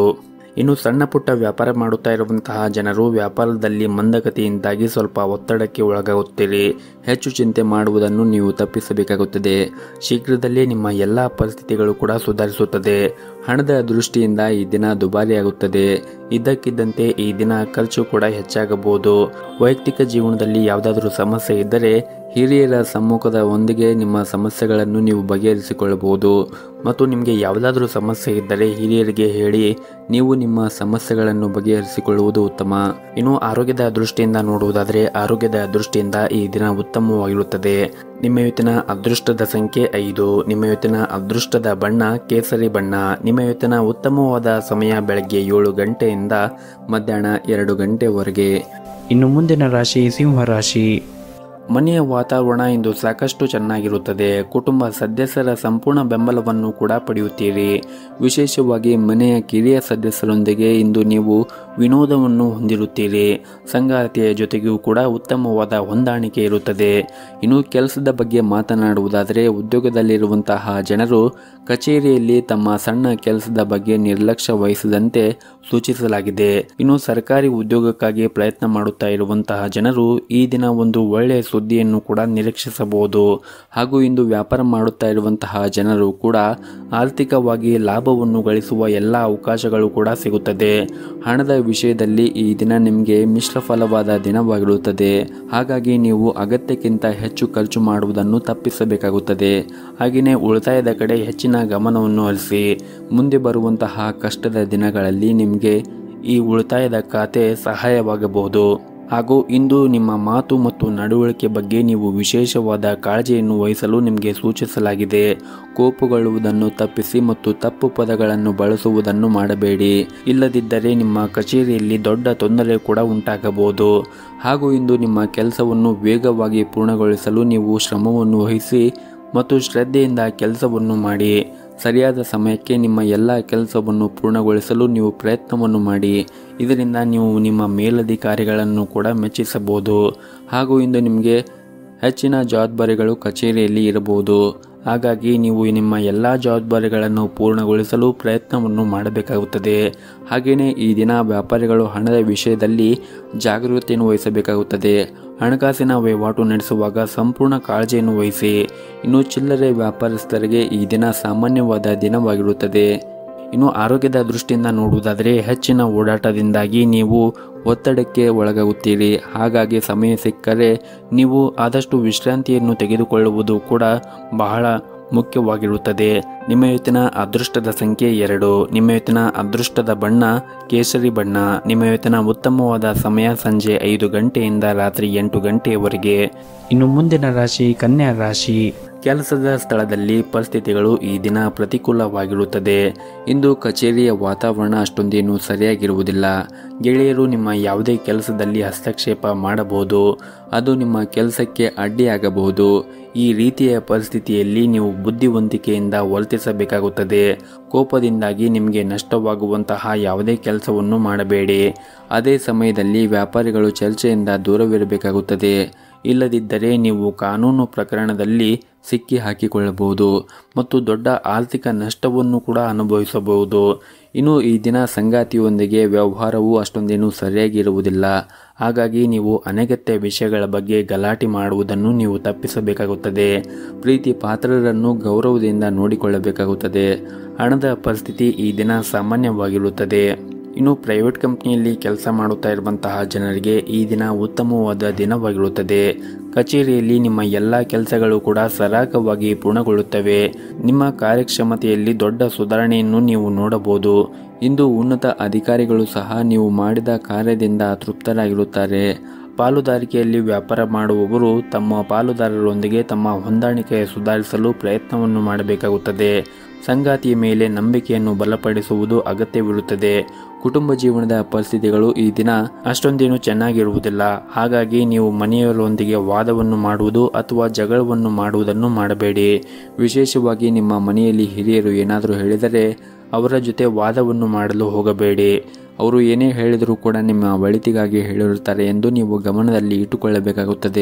ಇನ್ನು ಸಣ್ಣ ಪುಟ್ಟ ವ್ಯಾಪಾರ ಮಾಡುತ್ತಾ ಇರುವಂತಹ ಜನರು ವ್ಯಾಪಾರದಲ್ಲಿ ಮಂದಗತಿಯಿಂದಾಗಿ ಸ್ವಲ್ಪ ಒತ್ತಡಕ್ಕೆ ಒಳಗಾಗುತ್ತೀರಿ ಹೆಚ್ಚು ಚಿಂತೆ ಮಾಡುವುದನ್ನು ನೀವು ತಪ್ಪಿಸಬೇಕಾಗುತ್ತದೆ ಶೀಘ್ರದಲ್ಲೇ ನಿಮ್ಮ ಎಲ್ಲ ಪರಿಸ್ಥಿತಿಗಳು ಕೂಡ ಸುಧಾರಿಸುತ್ತದೆ ಹಣದ ದೃಷ್ಟಿಯಿಂದ ಈ ದಿನ ದುಬಾರಿಯಾಗುತ್ತದೆ ಇದ್ದಕ್ಕಿದ್ದಂತೆ ಈ ದಿನ ಖರ್ಚು ಕೂಡ ಹೆಚ್ಚಾಗಬಹುದು ವೈಯಕ್ತಿಕ ಜೀವನದಲ್ಲಿ ಯಾವುದಾದರೂ ಸಮಸ್ಯೆ ಇದ್ದರೆ ಹಿರಿಯರ ಸಮ್ಮುಖದ ಒಂದಿಗೆ ನಿಮ್ಮ ಸಮಸ್ಯೆಗಳನ್ನು ನೀವು ಬಗೆಹರಿಸಿಕೊಳ್ಳಬಹುದು ಮತ್ತು ನಿಮಗೆ ಯಾವುದಾದ್ರೂ ಸಮಸ್ಯೆ ಇದ್ದರೆ ಹಿರಿಯರಿಗೆ ಹೇಳಿ ನೀವು ನಿಮ್ಮ ಸಮಸ್ಯೆಗಳನ್ನು ಬಗೆಹರಿಸಿಕೊಳ್ಳುವುದು ಉತ್ತಮ ಇನ್ನು ಆರೋಗ್ಯದ ದೃಷ್ಟಿಯಿಂದ ನೋಡುವುದಾದರೆ ಆರೋಗ್ಯದ ದೃಷ್ಟಿಯಿಂದ ಈ ದಿನ ಉತ್ತಮವಾಗಿರುತ್ತದೆ ನಿಮ್ಮ ಇವತ್ತಿನ ಅದೃಷ್ಟದ ಸಂಖ್ಯೆ ಐದು ನಿಮ್ಮ ಇವತ್ತಿನ ಅದೃಷ್ಟದ ಬಣ್ಣ ಕೇಸರಿ ಬಣ್ಣ ನಿಮ್ಮ ಇವತ್ತಿನ ಉತ್ತಮವಾದ ಸಮಯ ಬೆಳಗ್ಗೆ ಏಳು ಗಂಟೆಯಿಂದ ಮಧ್ಯಾಹ್ನ ಎರಡು ಗಂಟೆವರೆಗೆ ಇನ್ನು ಮುಂದಿನ ರಾಶಿ ಸಿಂಹ ರಾಶಿ ಮನೆಯ ವಾತಾವರಣ ಇಂದು ಸಾಕಷ್ಟು ಚೆನ್ನಾಗಿರುತ್ತದೆ ಕುಟುಂಬ ಸದಸ್ಯರ ಸಂಪೂರ್ಣ ಬೆಂಬಲವನ್ನು ಕೂಡ ಪಡೆಯುತ್ತೀರಿ ವಿಶೇಷವಾಗಿ ಮನೆಯ ಕಿರಿಯ ಸದಸ್ಯರೊಂದಿಗೆ ಇಂದು ನೀವು ವಿನೋದವನ್ನು ಹೊಂದಿರುತ್ತೀರಿ ಸಂಗಾತಿಯ ಜೊತೆಗೂ ಕೂಡ ಉತ್ತಮವಾದ ಹೊಂದಾಣಿಕೆ ಇರುತ್ತದೆ ಇನ್ನು ಕೆಲಸದ ಬಗ್ಗೆ ಮಾತನಾಡುವುದಾದರೆ ಉದ್ಯೋಗದಲ್ಲಿರುವಂತಹ ಜನರು ಕಚೇರಿಯಲ್ಲಿ ತಮ್ಮ ಸಣ್ಣ ಕೆಲಸದ ಬಗ್ಗೆ ನಿರ್ಲಕ್ಷ್ಯ ವಹಿಸದಂತೆ ಸೂಚಿಸಲಾಗಿದೆ ಇನ್ನು ಸರ್ಕಾರಿ ಉದ್ಯೋಗಕ್ಕಾಗಿ ಪ್ರಯತ್ನ ಮಾಡುತ್ತಾ ಇರುವಂತಹ ಜನರು ಈ ದಿನ ಒಂದು ಒಳ್ಳೆಯ ಸುದ್ದಿಯನ್ನು ಕೂಡ ನಿರೀಕ್ಷಿಸಬಹುದು ಹಾಗೂ ಇಂದು ವ್ಯಾಪಾರ ಮಾಡುತ್ತಾ ಇರುವಂತಹ ಜನರು ಕೂಡ ಆರ್ಥಿಕವಾಗಿ ಲಾಭವನ್ನು ಗಳಿಸುವ ಎಲ್ಲ ಅವಕಾಶಗಳು ಕೂಡ ಸಿಗುತ್ತದೆ ಹಣದ ವಿಷಯದಲ್ಲಿ ಈ ದಿನ ನಿಮಗೆ ಮಿಶ್ರ ಫಲವಾದ ದಿನವಾಗಿರುತ್ತದೆ ಹಾಗಾಗಿ ನೀವು ಅಗತ್ಯಕ್ಕಿಂತ ಹೆಚ್ಚು ಖರ್ಚು ಮಾಡುವುದನ್ನು ತಪ್ಪಿಸಬೇಕಾಗುತ್ತದೆ ಹಾಗೆಯೇ ಉಳಿತಾಯದ ಕಡೆ ಹೆಚ್ಚಿನ ಗಮನವನ್ನು ಹರಿಸಿ ಮುಂದೆ ಬರುವಂತಹ ಕಷ್ಟದ ದಿನಗಳಲ್ಲಿ ನಿಮಗೆ ಈ ಉಳಿತಾಯದ ಖಾತೆ ಸಹಾಯವಾಗಬಹುದು ಹಾಗೂ ಇಂದು ನಿಮ್ಮ ಮಾತು ಮತ್ತು ನಡವಳಿಕೆ ಬಗ್ಗೆ ನೀವು ವಿಶೇಷವಾದ ಕಾಳಜಿಯನ್ನು ವಹಿಸಲು ನಿಮಗೆ ಸೂಚಿಸಲಾಗಿದೆ ಕೋಪಗೊಳ್ಳುವುದನ್ನು ತಪ್ಪಿಸಿ ಮತ್ತು ತಪ್ಪು ಪದಗಳನ್ನು ಬಳಸುವುದನ್ನು ಮಾಡಬೇಡಿ ಇಲ್ಲದಿದ್ದರೆ ನಿಮ್ಮ ಕಚೇರಿಯಲ್ಲಿ ದೊಡ್ಡ ತೊಂದರೆ ಕೂಡ ಉಂಟಾಗಬಹುದು ಹಾಗೂ ಇಂದು ನಿಮ್ಮ ಕೆಲಸವನ್ನು ವೇಗವಾಗಿ ಪೂರ್ಣಗೊಳಿಸಲು ನೀವು ಶ್ರಮವನ್ನು ವಹಿಸಿ ಮತ್ತು ಶ್ರದ್ಧೆಯಿಂದ ಕೆಲಸವನ್ನು ಮಾಡಿ ಸರಿಯಾದ ಸಮಯಕ್ಕೆ ನಿಮ್ಮ ಎಲ್ಲ ಕೆಲಸವನ್ನು ಪೂರ್ಣಗೊಳಿಸಲು ನೀವು ಪ್ರಯತ್ನವನ್ನು ಮಾಡಿ ಇದರಿಂದ ನೀವು ನಿಮ್ಮ ಮೇಲಧಿಕಾರಿಗಳನ್ನು ಕೂಡ ಮೆಚ್ಚಿಸಬಹುದು ಹಾಗೂ ಇಂದು ನಿಮಗೆ ಹೆಚ್ಚಿನ ಜವಾಬ್ದಾರಿಗಳು ಕಚೇರಿಯಲ್ಲಿ ಇರಬಹುದು ಹಾಗಾಗಿ ನೀವು ನಿಮ್ಮ ಎಲ್ಲ ಜವಾಬ್ದಾರಿಗಳನ್ನು ಪೂರ್ಣಗೊಳಿಸಲು ಪ್ರಯತ್ನವನ್ನು ಮಾಡಬೇಕಾಗುತ್ತದೆ ಹಾಗೆಯೇ ಈ ದಿನ ವ್ಯಾಪಾರಿಗಳು ಹಣದ ವಿಷಯದಲ್ಲಿ ಜಾಗೃತಿಯನ್ನು ವಹಿಸಬೇಕಾಗುತ್ತದೆ ಹಣಕಾಸಿನ ವಹಿವಾಟು ನಡೆಸುವಾಗ ಸಂಪೂರ್ಣ ಕಾಳಜಿಯನ್ನು ವಹಿಸಿ ಇನ್ನು ಚಿಲ್ಲರೆ ವ್ಯಾಪಾರಸ್ಥರಿಗೆ ಈ ದಿನ ಸಾಮಾನ್ಯವಾದ ದಿನವಾಗಿರುತ್ತದೆ ಇನ್ನು ಆರೋಗ್ಯದ ದೃಷ್ಟಿಯಿಂದ ನೋಡುವುದಾದರೆ ಹೆಚ್ಚಿನ ಓಡಾಟದಿಂದಾಗಿ ನೀವು ಒತ್ತಡಕ್ಕೆ ಒಳಗಾಗುತ್ತೀರಿ ಹಾಗಾಗಿ ಸಮಯ ಸಿಕ್ಕರೆ ನೀವು ಆದಷ್ಟು ವಿಶ್ರಾಂತಿಯನ್ನು ತೆಗೆದುಕೊಳ್ಳುವುದು ಕೂಡ ಬಹಳ ಮುಖ್ಯವಾಗಿರುತ್ತದೆ ನಿಮ್ಮ ಇವತ್ತಿನ ಅದೃಷ್ಟದ ಸಂಖ್ಯೆ ಎರಡು ನಿಮ್ಮ ಇವತ್ತಿನ ಅದೃಷ್ಟದ ಬಣ್ಣ ಕೇಸರಿ ಬಣ್ಣ ನಿಮ್ಮ ಇವತ್ತಿನ ಉತ್ತಮವಾದ ಸಮಯ ಸಂಜೆ ಐದು ಗಂಟೆಯಿಂದ ರಾತ್ರಿ ಎಂಟು ಗಂಟೆಯವರೆಗೆ ಇನ್ನು ಮುಂದಿನ ರಾಶಿ ಕನ್ಯಾ ರಾಶಿ ಕೆಲಸದ ಸ್ಥಳದಲ್ಲಿ ಪರಿಸ್ಥಿತಿಗಳು ಈ ದಿನ ಪ್ರತಿಕೂಲವಾಗಿರುತ್ತದೆ ಇಂದು ಕಚೇರಿಯ ವಾತಾವರಣ ಅಷ್ಟೊಂದೇನು ಸರಿಯಾಗಿರುವುದಿಲ್ಲ ಗೆಳೆಯರು ನಿಮ್ಮ ಯಾವುದೇ ಕೆಲಸದಲ್ಲಿ ಹಸ್ತಕ್ಷೇಪ ಮಾಡಬಹುದು ಅದು ನಿಮ್ಮ ಕೆಲಸಕ್ಕೆ ಅಡ್ಡಿಯಾಗಬಹುದು ಈ ರೀತಿಯ ಪರಿಸ್ಥಿತಿಯಲ್ಲಿ ನೀವು ಬುದ್ಧಿವಂತಿಕೆಯಿಂದ ವರ್ತಿಸಬೇಕಾಗುತ್ತದೆ ಕೋಪದಿಂದಾಗಿ ನಿಮಗೆ ನಷ್ಟವಾಗುವಂತಹ ಯಾವುದೇ ಕೆಲಸವನ್ನು ಮಾಡಬೇಡಿ ಅದೇ ಸಮಯದಲ್ಲಿ ವ್ಯಾಪಾರಿಗಳು ಚರ್ಚೆಯಿಂದ ದೂರವಿರಬೇಕಾಗುತ್ತದೆ ಇಲ್ಲದಿದ್ದರೆ ನೀವು ಕಾನೂನು ಪ್ರಕರಣದಲ್ಲಿ ಸಿಕ್ಕಿ ಹಾಕಿಕೊಳ್ಳಬಹುದು ಮತ್ತು ದೊಡ್ಡ ಆರ್ಥಿಕ ನಷ್ಟವನ್ನು ಕೂಡ ಅನುಭವಿಸಬಹುದು ಇನ್ನು ಈ ದಿನ ಸಂಗಾತಿಯೊಂದಿಗೆ ವ್ಯವಹಾರವು ಅಷ್ಟೊಂದೇನು ಸರಿಯಾಗಿರುವುದಿಲ್ಲ ಹಾಗಾಗಿ ನೀವು ಅನಗತ್ಯ ವಿಷಯಗಳ ಬಗ್ಗೆ ಗಲಾಟೆ ಮಾಡುವುದನ್ನು ನೀವು ತಪ್ಪಿಸಬೇಕಾಗುತ್ತದೆ ಪ್ರೀತಿ ಪಾತ್ರರನ್ನು ಗೌರವದಿಂದ ನೋಡಿಕೊಳ್ಳಬೇಕಾಗುತ್ತದೆ ಹಣದ ಪರಿಸ್ಥಿತಿ ಈ ದಿನ ಸಾಮಾನ್ಯವಾಗಿರುತ್ತದೆ ಇನ್ನು ಪ್ರೈವೇಟ್ ಕಂಪ್ನಿಯಲ್ಲಿ ಕೆಲಸ ಮಾಡುತ್ತಾ ಇರುವಂತಹ ಜನರಿಗೆ ಈ ದಿನ ಉತ್ತಮವಾದ ದಿನವಾಗಿರುತ್ತದೆ ಕಚೇರಿಯಲ್ಲಿ ನಿಮ್ಮ ಎಲ್ಲ ಕೆಲಸಗಳು ಕೂಡ ಸರಾಗವಾಗಿ ಪೂರ್ಣಗೊಳ್ಳುತ್ತವೆ ನಿಮ್ಮ ಕಾರ್ಯಕ್ಷಮತೆಯಲ್ಲಿ ದೊಡ್ಡ ಸುಧಾರಣೆಯನ್ನು ನೀವು ನೋಡಬಹುದು ಇಂದು ಉನ್ನತ ಅಧಿಕಾರಿಗಳು ಸಹ ನೀವು ಮಾಡಿದ ಕಾರ್ಯದಿಂದ ತೃಪ್ತರಾಗಿರುತ್ತಾರೆ ಪಾಲುದಾರಿಕೆಯಲ್ಲಿ ವ್ಯಾಪಾರ ಮಾಡುವವರು ತಮ್ಮ ಪಾಲುದಾರರೊಂದಿಗೆ ತಮ್ಮ ಹೊಂದಾಣಿಕೆ ಸುಧಾರಿಸಲು ಪ್ರಯತ್ನವನ್ನು ಮಾಡಬೇಕಾಗುತ್ತದೆ ಸಂಗಾತಿಯ ಮೇಲೆ ನಂಬಿಕೆಯನ್ನು ಬಲಪಡಿಸುವುದು ಅಗತ್ಯವಿರುತ್ತದೆ ಕುಟುಂಬ ಜೀವನದ ಪರಿಸ್ಥಿತಿಗಳು ಈ ದಿನ ಅಷ್ಟೊಂದೇನು ಚೆನ್ನಾಗಿರುವುದಿಲ್ಲ ಹಾಗಾಗಿ ನೀವು ಮನೆಯವರೊಂದಿಗೆ ವಾದವನ್ನು ಮಾಡುವುದು ಅಥವಾ ಜಗಳವನ್ನು ಮಾಡುವುದನ್ನು ಮಾಡಬೇಡಿ ವಿಶೇಷವಾಗಿ ನಿಮ್ಮ ಮನೆಯಲ್ಲಿ ಹಿರಿಯರು ಏನಾದರೂ ಹೇಳಿದರೆ ಅವರ ಜೊತೆ ವಾದವನ್ನು ಮಾಡಲು ಹೋಗಬೇಡಿ ಅವರು ಏನೇ ಹೇಳಿದರೂ ಕೂಡ ನಿಮ್ಮ ಒಳಿತಿಗಾಗಿ ಹೇಳಿರುತ್ತಾರೆ ಎಂದು ನೀವು ಗಮನದಲ್ಲಿ ಇಟ್ಟುಕೊಳ್ಳಬೇಕಾಗುತ್ತದೆ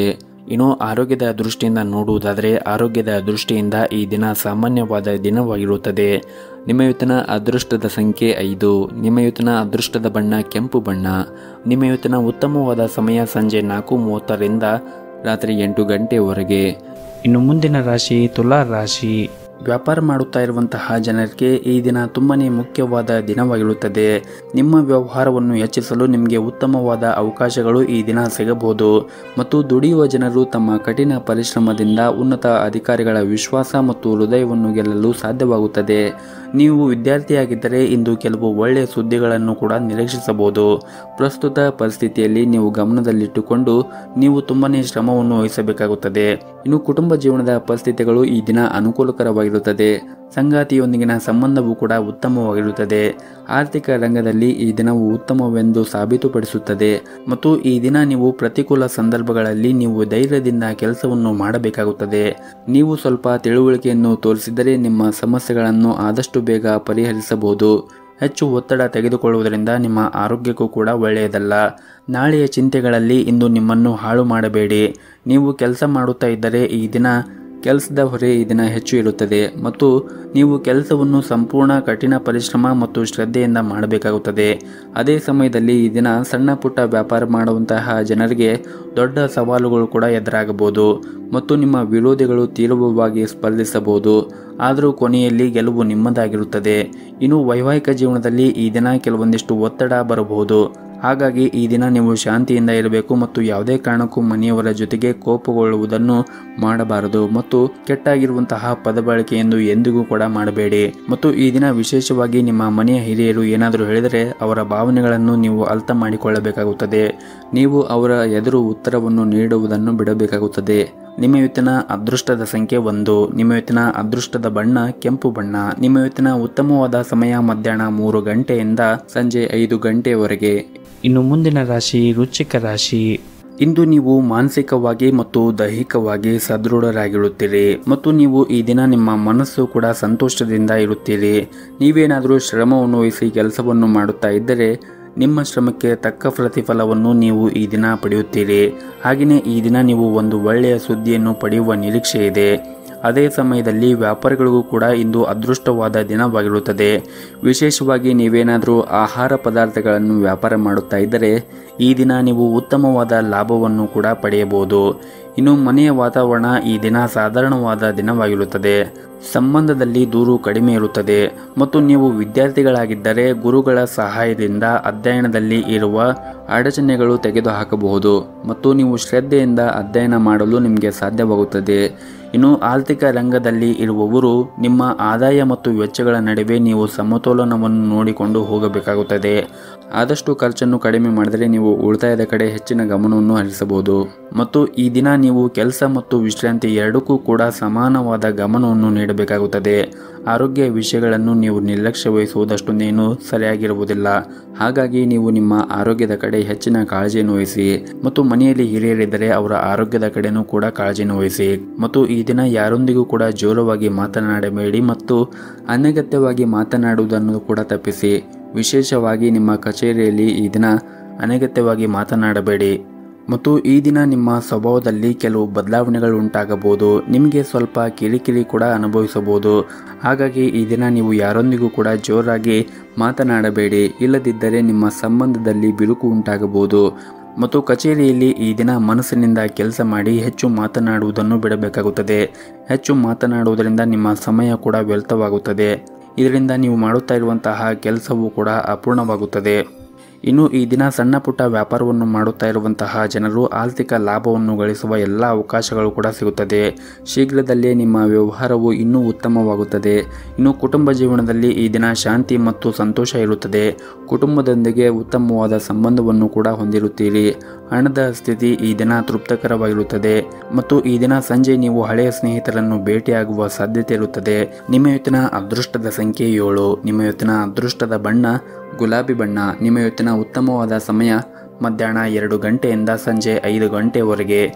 ಇನ್ನು ಆರೋಗ್ಯದ ದೃಷ್ಟಿಯಿಂದ ನೋಡುವುದಾದರೆ ಆರೋಗ್ಯದ ದೃಷ್ಟಿಯಿಂದ ಈ ದಿನ ಸಾಮಾನ್ಯವಾದ ದಿನವಾಗಿರುತ್ತದೆ ನಿಮ್ಮ ಇವತ್ತಿನ ಅದೃಷ್ಟದ ಸಂಖ್ಯೆ ಐದು ನಿಮ್ಮ ಇವತ್ತಿನ ಅದೃಷ್ಟದ ಬಣ್ಣ ಕೆಂಪು ಬಣ್ಣ ನಿಮ್ಮ ಇವತ್ತಿನ ಉತ್ತಮವಾದ ಸಮಯ ಸಂಜೆ ನಾಲ್ಕು ಮೂವತ್ತರಿಂದ ರಾತ್ರಿ ಎಂಟು ಗಂಟೆವರೆಗೆ ಇನ್ನು ಮುಂದಿನ ರಾಶಿ ತುಲಾ ರಾಶಿ ವ್ಯಾಪಾರ ಮಾಡುತ್ತಾ ಇರುವಂತಹ ಜನರಿಗೆ ಈ ದಿನ ತುಂಬನೇ ಮುಖ್ಯವಾದ ದಿನವಾಗಿರುತ್ತದೆ ನಿಮ್ಮ ವ್ಯವಹಾರವನ್ನು ಹೆಚ್ಚಿಸಲು ನಿಮಗೆ ಉತ್ತಮವಾದ ಅವಕಾಶಗಳು ಈ ದಿನ ಸಿಗಬಹುದು ಮತ್ತು ದುಡಿಯುವ ಜನರು ತಮ್ಮ ಕಠಿಣ ಪರಿಶ್ರಮದಿಂದ ಉನ್ನತ ಅಧಿಕಾರಿಗಳ ವಿಶ್ವಾಸ ಮತ್ತು ಹೃದಯವನ್ನು ಗೆಲ್ಲಲು ಸಾಧ್ಯವಾಗುತ್ತದೆ ನೀವು ವಿದ್ಯಾರ್ಥಿಯಾಗಿದ್ದರೆ ಇಂದು ಕೆಲವು ಒಳ್ಳೆಯ ಸುದ್ದಿಗಳನ್ನು ಕೂಡ ನಿರೀಕ್ಷಿಸಬಹುದು ಪ್ರಸ್ತುತ ಪರಿಸ್ಥಿತಿಯಲ್ಲಿ ನೀವು ಗಮನದಲ್ಲಿಟ್ಟುಕೊಂಡು ನೀವು ತುಂಬನೇ ಶ್ರಮವನ್ನು ವಹಿಸಬೇಕಾಗುತ್ತದೆ ಇನ್ನು ಕುಟುಂಬ ಜೀವನದ ಪರಿಸ್ಥಿತಿಗಳು ಈ ದಿನ ಅನುಕೂಲಕರವಾಗಿರುತ್ತದೆ ಸಂಗಾತಿಯೊಂದಿಗಿನ ಸಂಬಂಧವೂ ಕೂಡ ಉತ್ತಮವಾಗಿರುತ್ತದೆ ಆರ್ಥಿಕ ರಂಗದಲ್ಲಿ ಈ ದಿನವು ಉತ್ತಮವೆಂದು ಸಾಬೀತುಪಡಿಸುತ್ತದೆ ಮತ್ತು ಈ ದಿನ ನೀವು ಪ್ರತಿಕೂಲ ಸಂದರ್ಭಗಳಲ್ಲಿ ನೀವು ಧೈರ್ಯದಿಂದ ಕೆಲಸವನ್ನು ಮಾಡಬೇಕಾಗುತ್ತದೆ ನೀವು ಸ್ವಲ್ಪ ತಿಳುವಳಿಕೆಯನ್ನು ತೋರಿಸಿದರೆ ನಿಮ್ಮ ಸಮಸ್ಯೆಗಳನ್ನು ಆದಷ್ಟು ಬೇಗ ಪರಿಹರಿಸಬಹುದು ಹೆಚ್ಚು ಒತ್ತಡ ತೆಗೆದುಕೊಳ್ಳುವುದರಿಂದ ನಿಮ್ಮ ಆರೋಗ್ಯಕ್ಕೂ ಕೂಡ ಒಳ್ಳೆಯದಲ್ಲ ನಾಳೆಯ ಚಿಂತೆಗಳಲ್ಲಿ ಇಂದು ನಿಮ್ಮನ್ನು ಹಾಳು ಮಾಡಬೇಡಿ ನೀವು ಕೆಲಸ ಮಾಡುತ್ತಾ ಇದ್ದರೆ ಈ ದಿನ ಕೆಲಸದ ಹೊರೆ ಈ ದಿನ ಹೆಚ್ಚು ಇರುತ್ತದೆ ಮತ್ತು ನೀವು ಕೆಲಸವನ್ನು ಸಂಪೂರ್ಣ ಕಠಿಣ ಪರಿಶ್ರಮ ಮತ್ತು ಶ್ರದ್ಧೆಯಿಂದ ಮಾಡಬೇಕಾಗುತ್ತದೆ ಅದೇ ಸಮಯದಲ್ಲಿ ಈ ದಿನ ಸಣ್ಣ ಪುಟ್ಟ ವ್ಯಾಪಾರ ಮಾಡುವಂತಹ ಜನರಿಗೆ ದೊಡ್ಡ ಸವಾಲುಗಳು ಕೂಡ ಎದುರಾಗಬಹುದು ಮತ್ತು ನಿಮ್ಮ ವಿರೋಧಿಗಳು ತೀವ್ರವಾಗಿ ಸ್ಪರ್ಧಿಸಬಹುದು ಆದರೂ ಕೊನೆಯಲ್ಲಿ ಗೆಲುವು ನಿಮ್ಮದಾಗಿರುತ್ತದೆ ಇನ್ನು ವೈವಾಹಿಕ ಜೀವನದಲ್ಲಿ ಈ ದಿನ ಕೆಲವೊಂದಿಷ್ಟು ಒತ್ತಡ ಬರಬಹುದು ಹಾಗಾಗಿ ಈ ದಿನ ನೀವು ಶಾಂತಿಯಿಂದ ಇರಬೇಕು ಮತ್ತು ಯಾವುದೇ ಕಾರಣಕ್ಕೂ ಮನೆಯವರ ಜೊತೆಗೆ ಕೋಪಗೊಳ್ಳುವುದನ್ನು ಮಾಡಬಾರದು ಮತ್ತು ಕೆಟ್ಟಾಗಿರುವಂತಹ ಪದಬಳಕೆಯನ್ನು ಎಂದಿಗೂ ಕೂಡ ಮಾಡಬೇಡಿ ಮತ್ತು ಈ ದಿನ ವಿಶೇಷವಾಗಿ ನಿಮ್ಮ ಮನೆಯ ಹಿರಿಯರು ಏನಾದರೂ ಹೇಳಿದರೆ ಅವರ ಭಾವನೆಗಳನ್ನು ನೀವು ಅರ್ಥ ಮಾಡಿಕೊಳ್ಳಬೇಕಾಗುತ್ತದೆ ನೀವು ಅವರ ಎದುರು ಉತ್ತರವನ್ನು ನೀಡುವುದನ್ನು ಬಿಡಬೇಕಾಗುತ್ತದೆ ನಿಮ್ಮ ಇವತ್ತಿನ ಅದೃಷ್ಟದ ಸಂಖ್ಯೆ ಒಂದು ನಿಮ್ಮ ಇವತ್ತಿನ ಅದೃಷ್ಟದ ಬಣ್ಣ ಕೆಂಪು ಬಣ್ಣ ನಿಮ್ಮ ಇವತ್ತಿನ ಉತ್ತಮವಾದ ಸಮಯ ಮಧ್ಯಾಹ್ನ ಮೂರು ಗಂಟೆಯಿಂದ ಸಂಜೆ ಐದು ಗಂಟೆಯವರೆಗೆ ಇನ್ನು ಮುಂದಿನ ರಾಶಿ ವೃಶ್ಚಿಕ ರಾಶಿ ಇಂದು ನೀವು ಮಾನಸಿಕವಾಗಿ ಮತ್ತು ದೈಹಿಕವಾಗಿ ಸದೃಢರಾಗಿರುತ್ತೀರಿ ಮತ್ತು ನೀವು ಈ ದಿನ ನಿಮ್ಮ ಮನಸ್ಸು ಕೂಡ ಸಂತೋಷದಿಂದ ಇರುತ್ತೀರಿ ನೀವೇನಾದರೂ ಶ್ರಮವನ್ನು ವಹಿಸಿ ಕೆಲಸವನ್ನು ಮಾಡುತ್ತಾ ಇದ್ದರೆ ನಿಮ್ಮ ಶ್ರಮಕ್ಕೆ ತಕ್ಕ ಪ್ರತಿಫಲವನ್ನು ನೀವು ಈ ದಿನ ಪಡೆಯುತ್ತೀರಿ ಹಾಗೆಯೇ ಈ ದಿನ ನೀವು ಒಂದು ಒಳ್ಳೆಯ ಸುದ್ದಿಯನ್ನು ಪಡೆಯುವ ನಿರೀಕ್ಷೆ ಇದೆ ಅದೇ ಸಮಯದಲ್ಲಿ ವ್ಯಾಪಾರಿಗಳಿಗೂ ಕೂಡ ಇಂದು ಅದೃಷ್ಟವಾದ ದಿನವಾಗಿರುತ್ತದೆ ವಿಶೇಷವಾಗಿ ನೀವೇನಾದರೂ ಆಹಾರ ಪದಾರ್ಥಗಳನ್ನು ವ್ಯಾಪಾರ ಮಾಡುತ್ತಾ ಇದ್ದರೆ ಈ ದಿನ ನೀವು ಉತ್ತಮವಾದ ಲಾಭವನ್ನು ಕೂಡ ಪಡೆಯಬಹುದು ಇನ್ನು ಮನೆಯ ವಾತಾವರಣ ಈ ದಿನ ಸಾಧಾರಣವಾದ ದಿನವಾಗಿರುತ್ತದೆ ಸಂಬಂಧದಲ್ಲಿ ದೂರು ಕಡಿಮೆ ಇರುತ್ತದೆ ಮತ್ತು ನೀವು ವಿದ್ಯಾರ್ಥಿಗಳಾಗಿದ್ದರೆ ಗುರುಗಳ ಸಹಾಯದಿಂದ ಅಧ್ಯಯನದಲ್ಲಿ ಇರುವ ಅಡಚಣೆಗಳು ತೆಗೆದುಹಾಕಬಹುದು ಮತ್ತು ನೀವು ಶ್ರದ್ಧೆಯಿಂದ ಅಧ್ಯಯನ ಮಾಡಲು ನಿಮಗೆ ಸಾಧ್ಯವಾಗುತ್ತದೆ ಇನ್ನು ಆರ್ಥಿಕ ರಂಗದಲ್ಲಿ ಇರುವವರು ನಿಮ್ಮ ಆದಾಯ ಮತ್ತು ವೆಚ್ಚಗಳ ನಡುವೆ ನೀವು ಸಮತೋಲನವನ್ನು ನೋಡಿಕೊಂಡು ಹೋಗಬೇಕಾಗುತ್ತದೆ ಆದಷ್ಟು ಖರ್ಚನ್ನು ಕಡಿಮೆ ಮಾಡಿದರೆ ನೀವು ಉಳಿತಾಯದ ಕಡೆ ಹೆಚ್ಚಿನ ಗಮನವನ್ನು ಹರಿಸಬಹುದು ಮತ್ತು ಈ ದಿನ ನೀವು ಕೆಲಸ ಮತ್ತು ವಿಶ್ರಾಂತಿ ಎರಡಕ್ಕೂ ಕೂಡ ಸಮಾನವಾದ ಗಮನವನ್ನು ನೀಡಬೇಕಾಗುತ್ತದೆ ಆರೋಗ್ಯ ವಿಷಯಗಳನ್ನು ನೀವು ನಿರ್ಲಕ್ಷ್ಯ ವಹಿಸುವುದಷ್ಟೊಂದೇನು ಸರಿಯಾಗಿರುವುದಿಲ್ಲ ಹಾಗಾಗಿ ನೀವು ನಿಮ್ಮ ಆರೋಗ್ಯದ ಕಡೆ ಹೆಚ್ಚಿನ ಕಾಳಜಿಯನ್ನು ವಹಿಸಿ ಮತ್ತು ಮನೆಯಲ್ಲಿ ಹಿರಿಯರಿದ್ದರೆ ಅವರ ಆರೋಗ್ಯದ ಕಡೆನೂ ಕೂಡ ಕಾಳಜಿಯನ್ನು ವಹಿಸಿ ಮತ್ತು ಈ ದಿನ ಯಾರೊಂದಿಗೂ ಕೂಡ ಜೋರವಾಗಿ ಮಾತನಾಡಬೇಡಿ ಮತ್ತು ಅನಗತ್ಯವಾಗಿ ಮಾತನಾಡುವುದನ್ನು ಕೂಡ ತಪ್ಪಿಸಿ ವಿಶೇಷವಾಗಿ ನಿಮ್ಮ ಕಚೇರಿಯಲ್ಲಿ ಈ ದಿನ ಅನಗತ್ಯವಾಗಿ ಮಾತನಾಡಬೇಡಿ ಮತ್ತು ಈ ದಿನ ನಿಮ್ಮ ಸ್ವಭಾವದಲ್ಲಿ ಕೆಲವು ಬದಲಾವಣೆಗಳು ಉಂಟಾಗಬಹುದು ನಿಮಗೆ ಸ್ವಲ್ಪ ಕಿರಿಕಿರಿ ಕೂಡ ಅನುಭವಿಸಬಹುದು ಹಾಗಾಗಿ ಈ ದಿನ ನೀವು ಯಾರೊಂದಿಗೂ ಕೂಡ ಜೋರಾಗಿ ಮಾತನಾಡಬೇಡಿ ಇಲ್ಲದಿದ್ದರೆ ನಿಮ್ಮ ಸಂಬಂಧದಲ್ಲಿ ಬಿರುಕು ಉಂಟಾಗಬಹುದು ಮತ್ತು ಕಚೇರಿಯಲ್ಲಿ ಈ ದಿನ ಮನಸ್ಸಿನಿಂದ ಕೆಲಸ ಮಾಡಿ ಹೆಚ್ಚು ಮಾತನಾಡುವುದನ್ನು ಬಿಡಬೇಕಾಗುತ್ತದೆ ಹೆಚ್ಚು ಮಾತನಾಡುವುದರಿಂದ ನಿಮ್ಮ ಸಮಯ ಕೂಡ ವ್ಯರ್ಥವಾಗುತ್ತದೆ ಇದರಿಂದ ನೀವು ಮಾಡುತ್ತಾ ಇರುವಂತಹ ಕೆಲಸವೂ ಕೂಡ ಅಪೂರ್ಣವಾಗುತ್ತದೆ ಇನ್ನು ಈ ದಿನ ಸಣ್ಣ ಪುಟ್ಟ ವ್ಯಾಪಾರವನ್ನು ಮಾಡುತ್ತಾ ಇರುವಂತಹ ಜನರು ಆರ್ಥಿಕ ಲಾಭವನ್ನು ಗಳಿಸುವ ಎಲ್ಲ ಅವಕಾಶಗಳು ಕೂಡ ಸಿಗುತ್ತದೆ ಶೀಘ್ರದಲ್ಲೇ ನಿಮ್ಮ ವ್ಯವಹಾರವು ಇನ್ನೂ ಉತ್ತಮವಾಗುತ್ತದೆ ಇನ್ನು ಕುಟುಂಬ ಜೀವನದಲ್ಲಿ ಈ ದಿನ ಶಾಂತಿ ಮತ್ತು ಸಂತೋಷ ಇರುತ್ತದೆ ಕುಟುಂಬದೊಂದಿಗೆ ಉತ್ತಮವಾದ ಸಂಬಂಧವನ್ನು ಕೂಡ ಹೊಂದಿರುತ್ತೀರಿ ಹಣದ ಸ್ಥಿತಿ ಈ ದಿನ ತೃಪ್ತಕರವಾಗಿರುತ್ತದೆ ಮತ್ತು ಈ ದಿನ ಸಂಜೆ ನೀವು ಹಳೆಯ ಸ್ನೇಹಿತರನ್ನು ಭೇಟಿಯಾಗುವ ಸಾಧ್ಯತೆ ಇರುತ್ತದೆ ನಿಮ್ಮ ಇವತ್ತಿನ ಅದೃಷ್ಟದ ಸಂಖ್ಯೆ ಏಳು ನಿಮ್ಮ ಇವತ್ತಿನ ಅದೃಷ್ಟದ ಬಣ್ಣ ಗುಲಾಬಿ ಬಣ್ಣ ನಿಮ್ಮ ಇವತ್ತಿನ ಉತ್ತಮವಾದ ಸಮಯ ಮಧ್ಯಾಹ್ನ ಎರಡು ಗಂಟೆಯಿಂದ ಸಂಜೆ ಐದು ಗಂಟೆವರೆಗೆ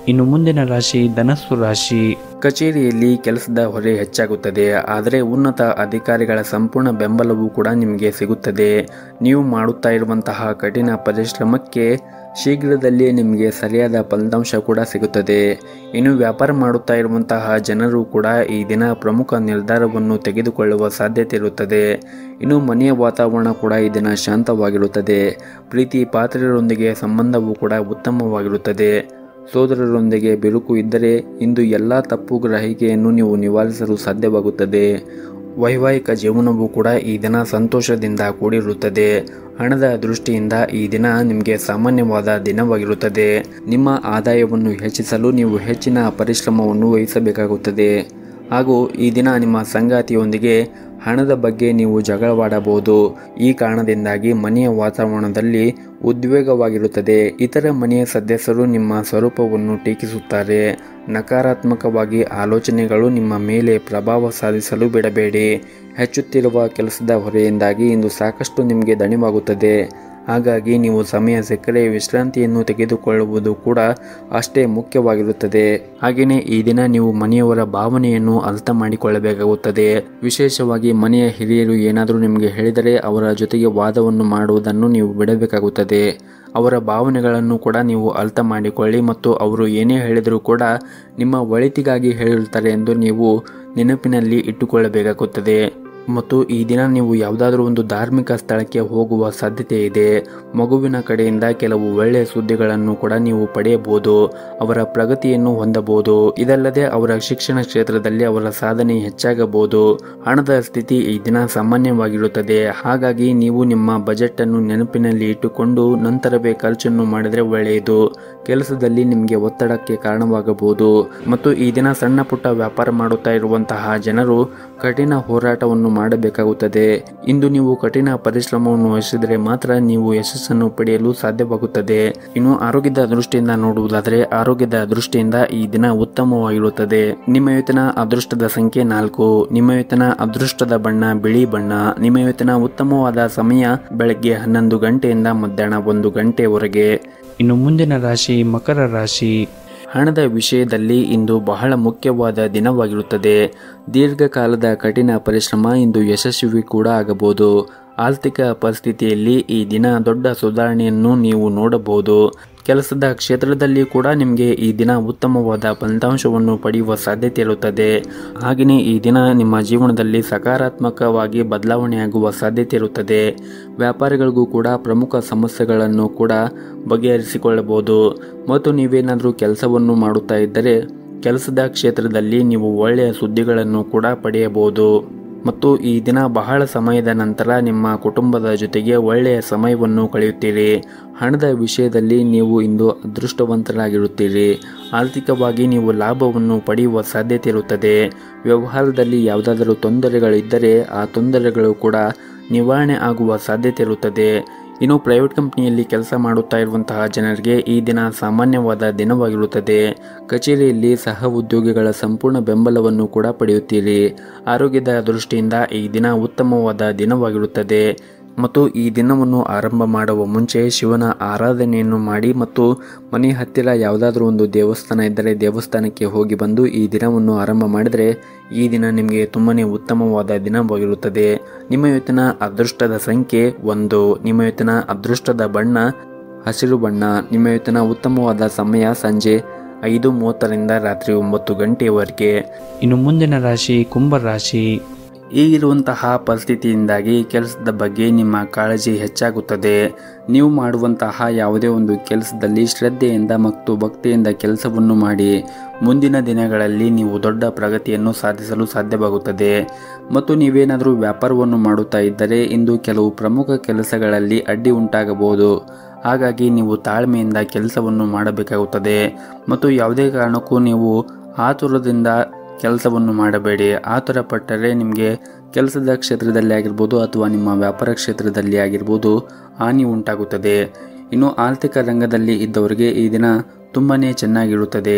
ಇನ್ನು ಮುಂದಿನ ರಾಶಿ ಧನಸ್ಸು ರಾಶಿ ಕಚೇರಿಯಲ್ಲಿ ಕೆಲಸದ ಹೊರೆ ಹೆಚ್ಚಾಗುತ್ತದೆ ಆದರೆ ಉನ್ನತ ಅಧಿಕಾರಿಗಳ ಸಂಪೂರ್ಣ ಬೆಂಬಲವೂ ಕೂಡ ನಿಮಗೆ ಸಿಗುತ್ತದೆ ನೀವು ಮಾಡುತ್ತಾ ಇರುವಂತಹ ಕಠಿಣ ಪರಿಶ್ರಮಕ್ಕೆ ಶೀಘ್ರದಲ್ಲೇ ನಿಮಗೆ ಸರಿಯಾದ ಫಲಿತಾಂಶ ಕೂಡ ಸಿಗುತ್ತದೆ ಇನ್ನು ವ್ಯಾಪಾರ ಮಾಡುತ್ತಾ ಇರುವಂತಹ ಜನರು ಕೂಡ ಈ ದಿನ ಪ್ರಮುಖ ನಿರ್ಧಾರವನ್ನು ತೆಗೆದುಕೊಳ್ಳುವ ಸಾಧ್ಯತೆ ಇರುತ್ತದೆ ಇನ್ನು ಮನೆಯ ವಾತಾವರಣ ಕೂಡ ಈ ದಿನ ಶಾಂತವಾಗಿರುತ್ತದೆ ಪ್ರೀತಿ ಪಾತ್ರರೊಂದಿಗೆ ಸಂಬಂಧವೂ ಕೂಡ ಉತ್ತಮವಾಗಿರುತ್ತದೆ ಸೋದರರೊಂದಿಗೆ ಬಿರುಕು ಇದ್ದರೆ ಇಂದು ಎಲ್ಲ ತಪ್ಪು ಗ್ರಹಿಕೆಯನ್ನು ನೀವು ನಿವಾರಿಸಲು ಸಾಧ್ಯವಾಗುತ್ತದೆ ವೈವಾಹಿಕ ಜೀವನವೂ ಕೂಡ ಈ ದಿನ ಸಂತೋಷದಿಂದ ಕೂಡಿರುತ್ತದೆ ಹಣದ ದೃಷ್ಟಿಯಿಂದ ಈ ದಿನ ನಿಮಗೆ ಸಾಮಾನ್ಯವಾದ ದಿನವಾಗಿರುತ್ತದೆ ನಿಮ್ಮ ಆದಾಯವನ್ನು ಹೆಚ್ಚಿಸಲು ನೀವು ಹೆಚ್ಚಿನ ಪರಿಶ್ರಮವನ್ನು ವಹಿಸಬೇಕಾಗುತ್ತದೆ ಹಾಗೂ ಈ ದಿನ ನಿಮ್ಮ ಸಂಗಾತಿಯೊಂದಿಗೆ ಹಣದ ಬಗ್ಗೆ ನೀವು ಜಗಳವಾಡಬಹುದು ಈ ಕಾರಣದಿಂದಾಗಿ ಮನೆಯ ವಾತಾವರಣದಲ್ಲಿ ಉದ್ವೇಗವಾಗಿರುತ್ತದೆ ಇತರ ಮನೆಯ ಸದಸ್ಯರು ನಿಮ್ಮ ಸ್ವರೂಪವನ್ನು ಟೀಕಿಸುತ್ತಾರೆ ನಕಾರಾತ್ಮಕವಾಗಿ ಆಲೋಚನೆಗಳು ನಿಮ್ಮ ಮೇಲೆ ಪ್ರಭಾವ ಸಾಧಿಸಲು ಬಿಡಬೇಡಿ ಹೆಚ್ಚುತ್ತಿರುವ ಕೆಲಸದ ಹೊರೆಯಿಂದಾಗಿ ಇಂದು ಸಾಕಷ್ಟು ನಿಮಗೆ ದಣಿವಾಗುತ್ತದೆ ಹಾಗಾಗಿ ನೀವು ಸಮಯ ಸಿಕ್ಕರೆ ವಿಶ್ರಾಂತಿಯನ್ನು ತೆಗೆದುಕೊಳ್ಳುವುದು ಕೂಡ ಅಷ್ಟೇ ಮುಖ್ಯವಾಗಿರುತ್ತದೆ ಹಾಗೆಯೇ ಈ ದಿನ ನೀವು ಮನೆಯವರ ಭಾವನೆಯನ್ನು ಅರ್ಥ ಮಾಡಿಕೊಳ್ಳಬೇಕಾಗುತ್ತದೆ ವಿಶೇಷವಾಗಿ ಮನೆಯ ಹಿರಿಯರು ಏನಾದರೂ ನಿಮಗೆ ಹೇಳಿದರೆ ಅವರ ಜೊತೆಗೆ ವಾದವನ್ನು ಮಾಡುವುದನ್ನು ನೀವು ಬಿಡಬೇಕಾಗುತ್ತದೆ ಅವರ ಭಾವನೆಗಳನ್ನು ಕೂಡ ನೀವು ಅರ್ಥ ಮಾಡಿಕೊಳ್ಳಿ ಮತ್ತು ಅವರು ಏನೇ ಹೇಳಿದರೂ ಕೂಡ ನಿಮ್ಮ ಒಳಿತಿಗಾಗಿ ಹೇಳಿರುತ್ತಾರೆ ಎಂದು ನೀವು ನೆನಪಿನಲ್ಲಿ ಇಟ್ಟುಕೊಳ್ಳಬೇಕಾಗುತ್ತದೆ ಮತ್ತು ಈ ದಿನ ನೀವು ಯಾವುದಾದ್ರೂ ಒಂದು ಧಾರ್ಮಿಕ ಸ್ಥಳಕ್ಕೆ ಹೋಗುವ ಸಾಧ್ಯತೆ ಇದೆ ಮಗುವಿನ ಕಡೆಯಿಂದ ಕೆಲವು ಒಳ್ಳೆಯ ಸುದ್ದಿಗಳನ್ನು ಕೂಡ ನೀವು ಪಡೆಯಬಹುದು ಅವರ ಪ್ರಗತಿಯನ್ನು ಹೊಂದಬಹುದು ಇದಲ್ಲದೆ ಅವರ ಶಿಕ್ಷಣ ಕ್ಷೇತ್ರದಲ್ಲಿ ಅವರ ಸಾಧನೆ ಹೆಚ್ಚಾಗಬಹುದು ಹಣದ ಸ್ಥಿತಿ ಈ ದಿನ ಸಾಮಾನ್ಯವಾಗಿರುತ್ತದೆ ಹಾಗಾಗಿ ನೀವು ನಿಮ್ಮ ಬಜೆಟ್ ಅನ್ನು ನೆನಪಿನಲ್ಲಿ ಇಟ್ಟುಕೊಂಡು ನಂತರವೇ ಖರ್ಚನ್ನು ಮಾಡಿದರೆ ಒಳ್ಳೆಯದು ಕೆಲಸದಲ್ಲಿ ನಿಮಗೆ ಒತ್ತಡಕ್ಕೆ ಕಾರಣವಾಗಬಹುದು ಮತ್ತು ಈ ದಿನ ಸಣ್ಣ ಪುಟ್ಟ ವ್ಯಾಪಾರ ಮಾಡುತ್ತಾ ಇರುವಂತಹ ಜನರು ಕಠಿಣ ಹೋರಾಟವನ್ನು ಮಾಡಬೇಕಾಗುತ್ತದೆ ಇಂದು ನೀವು ಕಠಿಣ ಪರಿಶ್ರಮವನ್ನು ವಹಿಸಿದರೆ ಮಾತ್ರ ನೀವು ಯಶಸ್ಸನ್ನು ಪಡೆಯಲು ಸಾಧ್ಯವಾಗುತ್ತದೆ ಇನ್ನು ಆರೋಗ್ಯದ ದೃಷ್ಟಿಯಿಂದ ನೋಡುವುದಾದರೆ ಆರೋಗ್ಯದ ದೃಷ್ಟಿಯಿಂದ ಈ ದಿನ ಉತ್ತಮವಾಗಿರುತ್ತದೆ ನಿಮ್ಮ ಇವತ್ತಿನ ಅದೃಷ್ಟದ ಸಂಖ್ಯೆ ನಾಲ್ಕು ನಿಮ್ಮ ಇವತ್ತಿನ ಅದೃಷ್ಟದ ಬಣ್ಣ ಬಿಳಿ ಬಣ್ಣ ನಿಮ್ಮ ಇವತ್ತಿನ ಉತ್ತಮವಾದ ಸಮಯ ಬೆಳಗ್ಗೆ ಹನ್ನೊಂದು ಗಂಟೆಯಿಂದ ಮಧ್ಯಾಹ್ನ ಒಂದು ಗಂಟೆವರೆಗೆ ಇನ್ನು ಮುಂದಿನ ರಾಶಿ ಮಕರ ರಾಶಿ ಹಣದ ವಿಷಯದಲ್ಲಿ ಇಂದು ಬಹಳ ಮುಖ್ಯವಾದ ದಿನವಾಗಿರುತ್ತದೆ ದೀರ್ಘಕಾಲದ ಕಠಿಣ ಪರಿಶ್ರಮ ಇಂದು ಯಶಸ್ವಿ ಕೂಡ ಆಗಬಹುದು ಆರ್ಥಿಕ ಪರಿಸ್ಥಿತಿಯಲ್ಲಿ ಈ ದಿನ ದೊಡ್ಡ ಸುಧಾರಣೆಯನ್ನು ನೀವು ನೋಡಬಹುದು ಕೆಲಸದ ಕ್ಷೇತ್ರದಲ್ಲಿ ಕೂಡ ನಿಮಗೆ ಈ ದಿನ ಉತ್ತಮವಾದ ಫಲಿತಾಂಶವನ್ನು ಪಡೆಯುವ ಸಾಧ್ಯತೆ ಇರುತ್ತದೆ ಹಾಗೆಯೇ ಈ ದಿನ ನಿಮ್ಮ ಜೀವನದಲ್ಲಿ ಸಕಾರಾತ್ಮಕವಾಗಿ ಬದಲಾವಣೆಯಾಗುವ ಸಾಧ್ಯತೆ ಇರುತ್ತದೆ ವ್ಯಾಪಾರಿಗಳಿಗೂ ಕೂಡ ಪ್ರಮುಖ ಸಮಸ್ಯೆಗಳನ್ನು ಕೂಡ ಬಗೆಹರಿಸಿಕೊಳ್ಳಬಹುದು ಮತ್ತು ನೀವೇನಾದರೂ ಕೆಲಸವನ್ನು ಮಾಡುತ್ತಾ ಇದ್ದರೆ ಕೆಲಸದ ಕ್ಷೇತ್ರದಲ್ಲಿ ನೀವು ಒಳ್ಳೆಯ ಸುದ್ದಿಗಳನ್ನು ಕೂಡ ಪಡೆಯಬಹುದು ಮತ್ತು ಈ ದಿನ ಬಹಳ ಸಮಯದ ನಂತರ ನಿಮ್ಮ ಕುಟುಂಬದ ಜೊತೆಗೆ ಒಳ್ಳೆಯ ಸಮಯವನ್ನು ಕಳೆಯುತ್ತೀರಿ ಹಣದ ವಿಷಯದಲ್ಲಿ ನೀವು ಇಂದು ಅದೃಷ್ಟವಂತರಾಗಿರುತ್ತೀರಿ ಆರ್ಥಿಕವಾಗಿ ನೀವು ಲಾಭವನ್ನು ಪಡೆಯುವ ಸಾಧ್ಯತೆ ಇರುತ್ತದೆ ವ್ಯವಹಾರದಲ್ಲಿ ಯಾವುದಾದರೂ ತೊಂದರೆಗಳಿದ್ದರೆ ಆ ತೊಂದರೆಗಳು ಕೂಡ ನಿವಾರಣೆ ಆಗುವ ಸಾಧ್ಯತೆ ಇರುತ್ತದೆ ಇನ್ನು ಪ್ರೈವೇಟ್ ಕಂಪ್ನಿಯಲ್ಲಿ ಕೆಲಸ ಮಾಡುತ್ತಾ ಇರುವಂತಹ ಜನರಿಗೆ ಈ ದಿನ ಸಾಮಾನ್ಯವಾದ ದಿನವಾಗಿರುತ್ತದೆ ಕಚೇರಿಯಲ್ಲಿ ಸಹ ಉದ್ಯೋಗಿಗಳ ಸಂಪೂರ್ಣ ಬೆಂಬಲವನ್ನು ಕೂಡ ಪಡೆಯುತ್ತೀರಿ ಆರೋಗ್ಯದ ದೃಷ್ಟಿಯಿಂದ ಈ ದಿನ ಉತ್ತಮವಾದ ದಿನವಾಗಿರುತ್ತದೆ ಮತ್ತು ಈ ದಿನವನ್ನು ಆರಂಭ ಮಾಡುವ ಮುಂಚೆ ಶಿವನ ಆರಾಧನೆಯನ್ನು ಮಾಡಿ ಮತ್ತು ಮನೆ ಹತ್ತಿರ ಯಾವುದಾದ್ರೂ ಒಂದು ದೇವಸ್ಥಾನ ಇದ್ದರೆ ದೇವಸ್ಥಾನಕ್ಕೆ ಹೋಗಿ ಬಂದು ಈ ದಿನವನ್ನು ಆರಂಭ ಮಾಡಿದರೆ ಈ ದಿನ ನಿಮಗೆ ತುಂಬನೇ ಉತ್ತಮವಾದ ದಿನವಾಗಿರುತ್ತದೆ ನಿಮ್ಮ ಇವತ್ತಿನ ಅದೃಷ್ಟದ ಸಂಖ್ಯೆ ಒಂದು ನಿಮ್ಮ ಇವತ್ತಿನ ಅದೃಷ್ಟದ ಬಣ್ಣ ಹಸಿರು ಬಣ್ಣ ನಿಮ್ಮ ಇವತ್ತಿನ ಉತ್ತಮವಾದ ಸಮಯ ಸಂಜೆ ಐದು ಮೂವತ್ತರಿಂದ ರಾತ್ರಿ ಒಂಬತ್ತು ಗಂಟೆಯವರೆಗೆ ಇನ್ನು ಮುಂದಿನ ರಾಶಿ ಕುಂಭ ರಾಶಿ ಈಗಿರುವಂತಹ ಪರಿಸ್ಥಿತಿಯಿಂದಾಗಿ ಕೆಲಸದ ಬಗ್ಗೆ ನಿಮ್ಮ ಕಾಳಜಿ ಹೆಚ್ಚಾಗುತ್ತದೆ ನೀವು ಮಾಡುವಂತಹ ಯಾವುದೇ ಒಂದು ಕೆಲಸದಲ್ಲಿ ಶ್ರದ್ಧೆಯಿಂದ ಮತ್ತು ಭಕ್ತಿಯಿಂದ ಕೆಲಸವನ್ನು ಮಾಡಿ ಮುಂದಿನ ದಿನಗಳಲ್ಲಿ ನೀವು ದೊಡ್ಡ ಪ್ರಗತಿಯನ್ನು ಸಾಧಿಸಲು ಸಾಧ್ಯವಾಗುತ್ತದೆ ಮತ್ತು ನೀವೇನಾದರೂ ವ್ಯಾಪಾರವನ್ನು ಮಾಡುತ್ತಾ ಇದ್ದರೆ ಇಂದು ಕೆಲವು ಪ್ರಮುಖ ಕೆಲಸಗಳಲ್ಲಿ ಅಡ್ಡಿ ಉಂಟಾಗಬಹುದು ಹಾಗಾಗಿ ನೀವು ತಾಳ್ಮೆಯಿಂದ ಕೆಲಸವನ್ನು ಮಾಡಬೇಕಾಗುತ್ತದೆ ಮತ್ತು ಯಾವುದೇ ಕಾರಣಕ್ಕೂ ನೀವು ಆತುರದಿಂದ ಕೆಲಸವನ್ನು ಮಾಡಬೇಡಿ ಆತುರ ಪಟ್ಟರೆ ನಿಮಗೆ ಕೆಲಸದ ಕ್ಷೇತ್ರದಲ್ಲಿ ಆಗಿರ್ಬೋದು ಅಥವಾ ನಿಮ್ಮ ವ್ಯಾಪಾರ ಕ್ಷೇತ್ರದಲ್ಲಿ ಆಗಿರ್ಬೋದು ಹಾನಿ ಉಂಟಾಗುತ್ತದೆ ಇನ್ನು ಆರ್ಥಿಕ ರಂಗದಲ್ಲಿ ಇದ್ದವರಿಗೆ ಈ ದಿನ ತುಂಬಾ ಚೆನ್ನಾಗಿರುತ್ತದೆ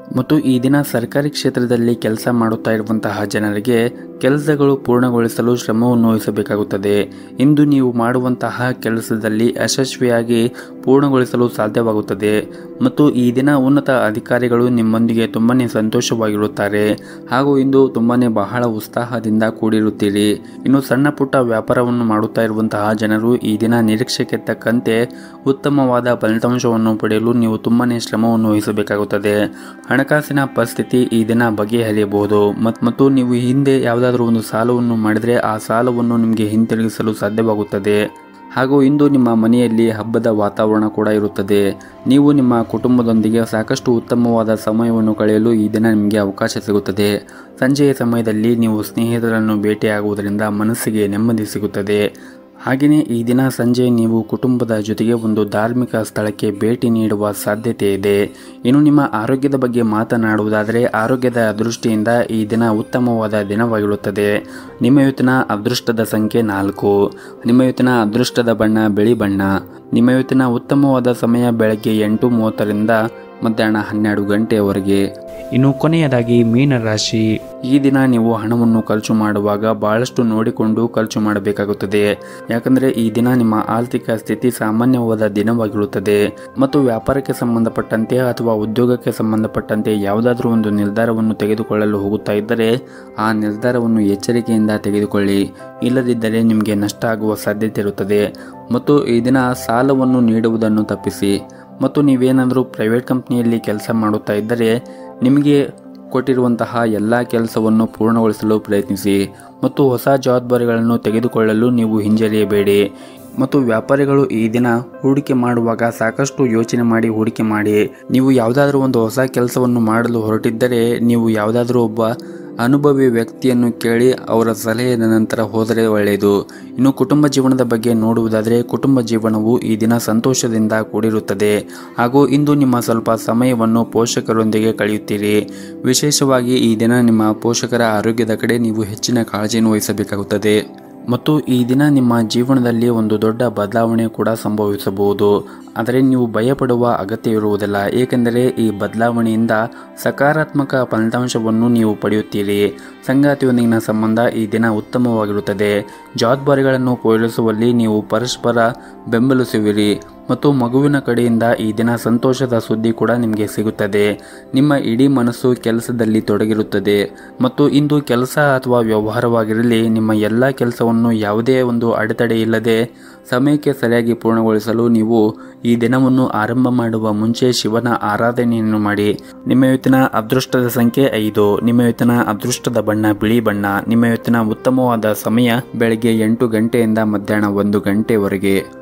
ಮತ್ತು ಈ ದಿನ ಸರ್ಕಾರಿ ಕ್ಷೇತ್ರದಲ್ಲಿ ಕೆಲಸ ಮಾಡುತ್ತಾ ಇರುವಂತಹ ಜನರಿಗೆ ಕೆಲಸಗಳು ಪೂರ್ಣಗೊಳಿಸಲು ಶ್ರಮವನ್ನು ವಹಿಸಬೇಕಾಗುತ್ತದೆ ಇಂದು ನೀವು ಮಾಡುವಂತಹ ಕೆಲಸದಲ್ಲಿ ಯಶಸ್ವಿಯಾಗಿ ಪೂರ್ಣಗೊಳಿಸಲು ಸಾಧ್ಯವಾಗುತ್ತದೆ ಮತ್ತು ಈ ದಿನ ಉನ್ನತ ಅಧಿಕಾರಿಗಳು ನಿಮ್ಮೊಂದಿಗೆ ತುಂಬನೇ ಸಂತೋಷವಾಗಿರುತ್ತಾರೆ ಹಾಗೂ ಇಂದು ತುಂಬನೇ ಬಹಳ ಉತ್ಸಾಹದಿಂದ ಕೂಡಿರುತ್ತೀರಿ ಇನ್ನು ಸಣ್ಣ ಪುಟ್ಟ ವ್ಯಾಪಾರವನ್ನು ಮಾಡುತ್ತಾ ಇರುವಂತಹ ಜನರು ಈ ದಿನ ನಿರೀಕ್ಷೆಗೆ ತಕ್ಕಂತೆ ಉತ್ತಮವಾದ ಫಲಿತಾಂಶವನ್ನು ಪಡೆಯಲು ನೀವು ತುಂಬನೇ ಶ್ರಮವನ್ನು ವಹಿಸಬೇಕಾಗುತ್ತದೆ ಹಣಕಾಸಿನ ಪರಿಸ್ಥಿತಿ ಈ ದಿನ ಬಗೆಹರಿಯಬಹುದು ಮತ್- ಮತ್ತು ನೀವು ಹಿಂದೆ ಯಾವುದಾದ್ರೂ ಒಂದು ಸಾಲವನ್ನು ಮಾಡಿದರೆ ಆ ಸಾಲವನ್ನು ನಿಮಗೆ ಹಿಂತಿರುಗಿಸಲು ಸಾಧ್ಯವಾಗುತ್ತದೆ ಹಾಗೂ ಇಂದು ನಿಮ್ಮ ಮನೆಯಲ್ಲಿ ಹಬ್ಬದ ವಾತಾವರಣ ಕೂಡ ಇರುತ್ತದೆ ನೀವು ನಿಮ್ಮ ಕುಟುಂಬದೊಂದಿಗೆ ಸಾಕಷ್ಟು ಉತ್ತಮವಾದ ಸಮಯವನ್ನು ಕಳೆಯಲು ಈ ದಿನ ನಿಮಗೆ ಅವಕಾಶ ಸಿಗುತ್ತದೆ ಸಂಜೆಯ ಸಮಯದಲ್ಲಿ ನೀವು ಸ್ನೇಹಿತರನ್ನು ಭೇಟಿಯಾಗುವುದರಿಂದ ಮನಸ್ಸಿಗೆ ನೆಮ್ಮದಿ ಸಿಗುತ್ತದೆ ಹಾಗೆಯೇ ಈ ದಿನ ಸಂಜೆ ನೀವು ಕುಟುಂಬದ ಜೊತೆಗೆ ಒಂದು ಧಾರ್ಮಿಕ ಸ್ಥಳಕ್ಕೆ ಭೇಟಿ ನೀಡುವ ಸಾಧ್ಯತೆ ಇದೆ ಇನ್ನು ನಿಮ್ಮ ಆರೋಗ್ಯದ ಬಗ್ಗೆ ಮಾತನಾಡುವುದಾದರೆ ಆರೋಗ್ಯದ ದೃಷ್ಟಿಯಿಂದ ಈ ದಿನ ಉತ್ತಮವಾದ ದಿನವಾಗಿರುತ್ತದೆ ನಿಮ್ಮ ಇವತ್ತಿನ ಅದೃಷ್ಟದ ಸಂಖ್ಯೆ ನಾಲ್ಕು ನಿಮ್ಮ ಇವತ್ತಿನ ಅದೃಷ್ಟದ ಬಣ್ಣ ಬಿಳಿ ಬಣ್ಣ ನಿಮ್ಮ ಇವತ್ತಿನ ಉತ್ತಮವಾದ ಸಮಯ ಬೆಳಗ್ಗೆ ಎಂಟು ಮೂವತ್ತರಿಂದ ಮಧ್ಯಾಹ್ನ ಹನ್ನೆರಡು ಗಂಟೆಯವರೆಗೆ ಇನ್ನು ಕೊನೆಯದಾಗಿ ಮೀನ ರಾಶಿ ಈ ದಿನ ನೀವು ಹಣವನ್ನು ಖರ್ಚು ಮಾಡುವಾಗ ಬಹಳಷ್ಟು ನೋಡಿಕೊಂಡು ಖರ್ಚು ಮಾಡಬೇಕಾಗುತ್ತದೆ ಯಾಕಂದರೆ ಈ ದಿನ ನಿಮ್ಮ ಆರ್ಥಿಕ ಸ್ಥಿತಿ ಸಾಮಾನ್ಯವಾದ ದಿನವಾಗಿರುತ್ತದೆ ಮತ್ತು ವ್ಯಾಪಾರಕ್ಕೆ ಸಂಬಂಧಪಟ್ಟಂತೆ ಅಥವಾ ಉದ್ಯೋಗಕ್ಕೆ ಸಂಬಂಧಪಟ್ಟಂತೆ ಯಾವುದಾದ್ರೂ ಒಂದು ನಿರ್ಧಾರವನ್ನು ತೆಗೆದುಕೊಳ್ಳಲು ಹೋಗುತ್ತಾ ಇದ್ದರೆ ಆ ನಿರ್ಧಾರವನ್ನು ಎಚ್ಚರಿಕೆಯಿಂದ ತೆಗೆದುಕೊಳ್ಳಿ ಇಲ್ಲದಿದ್ದರೆ ನಿಮಗೆ ನಷ್ಟ ಆಗುವ ಸಾಧ್ಯತೆ ಇರುತ್ತದೆ ಮತ್ತು ಈ ದಿನ ಸಾಲವನ್ನು ನೀಡುವುದನ್ನು ತಪ್ಪಿಸಿ ಮತ್ತು ನೀವೇನಾದರೂ ಪ್ರೈವೇಟ್ ಕಂಪ್ನಿಯಲ್ಲಿ ಕೆಲಸ ಮಾಡುತ್ತಾ ಇದ್ದರೆ ನಿಮಗೆ ಕೊಟ್ಟಿರುವಂತಹ ಎಲ್ಲ ಕೆಲಸವನ್ನು ಪೂರ್ಣಗೊಳಿಸಲು ಪ್ರಯತ್ನಿಸಿ ಮತ್ತು ಹೊಸ ಜವಾಬ್ದಾರಿಗಳನ್ನು ತೆಗೆದುಕೊಳ್ಳಲು ನೀವು ಹಿಂಜರಿಯಬೇಡಿ ಮತ್ತು ವ್ಯಾಪಾರಿಗಳು ಈ ದಿನ ಹೂಡಿಕೆ ಮಾಡುವಾಗ ಸಾಕಷ್ಟು ಯೋಚನೆ ಮಾಡಿ ಹೂಡಿಕೆ ಮಾಡಿ ನೀವು ಯಾವುದಾದ್ರೂ ಒಂದು ಹೊಸ ಕೆಲಸವನ್ನು ಮಾಡಲು ಹೊರಟಿದ್ದರೆ ನೀವು ಯಾವುದಾದ್ರೂ ಒಬ್ಬ ಅನುಭವಿ ವ್ಯಕ್ತಿಯನ್ನು ಕೇಳಿ ಅವರ ಸಲಹೆಯ ನಂತರ ಹೋದರೆ ಒಳ್ಳೆಯದು ಇನ್ನು ಕುಟುಂಬ ಜೀವನದ ಬಗ್ಗೆ ನೋಡುವುದಾದರೆ ಕುಟುಂಬ ಜೀವನವು ಈ ದಿನ ಸಂತೋಷದಿಂದ ಕೂಡಿರುತ್ತದೆ ಹಾಗೂ ಇಂದು ನಿಮ್ಮ ಸ್ವಲ್ಪ ಸಮಯವನ್ನು ಪೋಷಕರೊಂದಿಗೆ ಕಳೆಯುತ್ತೀರಿ ವಿಶೇಷವಾಗಿ ಈ ದಿನ ನಿಮ್ಮ ಪೋಷಕರ ಆರೋಗ್ಯದ ಕಡೆ ನೀವು ಹೆಚ್ಚಿನ ಕಾಳಜಿಯನ್ನು ವಹಿಸಬೇಕಾಗುತ್ತದೆ ಮತ್ತು ಈ ದಿನ ನಿಮ್ಮ ಜೀವನದಲ್ಲಿ ಒಂದು ದೊಡ್ಡ ಬದಲಾವಣೆ ಕೂಡ ಸಂಭವಿಸಬಹುದು ಆದರೆ ನೀವು ಭಯಪಡುವ ಅಗತ್ಯವಿರುವುದಿಲ್ಲ ಏಕೆಂದರೆ ಈ ಬದಲಾವಣೆಯಿಂದ ಸಕಾರಾತ್ಮಕ ಫಲಿತಾಂಶವನ್ನು ನೀವು ಪಡೆಯುತ್ತೀರಿ ಸಂಗಾತಿಯೊಂದಿಗಿನ ಸಂಬಂಧ ಈ ದಿನ ಉತ್ತಮವಾಗಿರುತ್ತದೆ ಜವಾಬ್ದಾರಿಗಳನ್ನು ಪೂರೈಸುವಲ್ಲಿ ನೀವು ಪರಸ್ಪರ ಬೆಂಬಲಿಸುವಿರಿ ಮತ್ತು ಮಗುವಿನ ಕಡೆಯಿಂದ ಈ ದಿನ ಸಂತೋಷದ ಸುದ್ದಿ ಕೂಡ ನಿಮಗೆ ಸಿಗುತ್ತದೆ ನಿಮ್ಮ ಇಡೀ ಮನಸ್ಸು ಕೆಲಸದಲ್ಲಿ ತೊಡಗಿರುತ್ತದೆ ಮತ್ತು ಇಂದು ಕೆಲಸ ಅಥವಾ ವ್ಯವಹಾರವಾಗಿರಲಿ ನಿಮ್ಮ ಎಲ್ಲ ಕೆಲಸವನ್ನು ಯಾವುದೇ ಒಂದು ಅಡೆತಡೆ ಇಲ್ಲದೆ ಸಮಯಕ್ಕೆ ಸರಿಯಾಗಿ ಪೂರ್ಣಗೊಳಿಸಲು ನೀವು ಈ ದಿನವನ್ನು ಆರಂಭ ಮಾಡುವ ಮುಂಚೆ ಶಿವನ ಆರಾಧನೆಯನ್ನು ಮಾಡಿ ನಿಮ್ಮ ಇವತ್ತಿನ ಅದೃಷ್ಟದ ಸಂಖ್ಯೆ ಐದು ನಿಮ್ಮ ಇವತ್ತಿನ ಅದೃಷ್ಟದ ಬಣ್ಣ ಬಿಳಿ ಬಣ್ಣ ನಿಮ್ಮ ಇವತ್ತಿನ ಉತ್ತಮವಾದ ಸಮಯ ಬೆಳಗ್ಗೆ ಎಂಟು ಗಂಟೆಯಿಂದ ಮಧ್ಯಾಹ್ನ ಒಂದು ಗಂಟೆವರೆಗೆ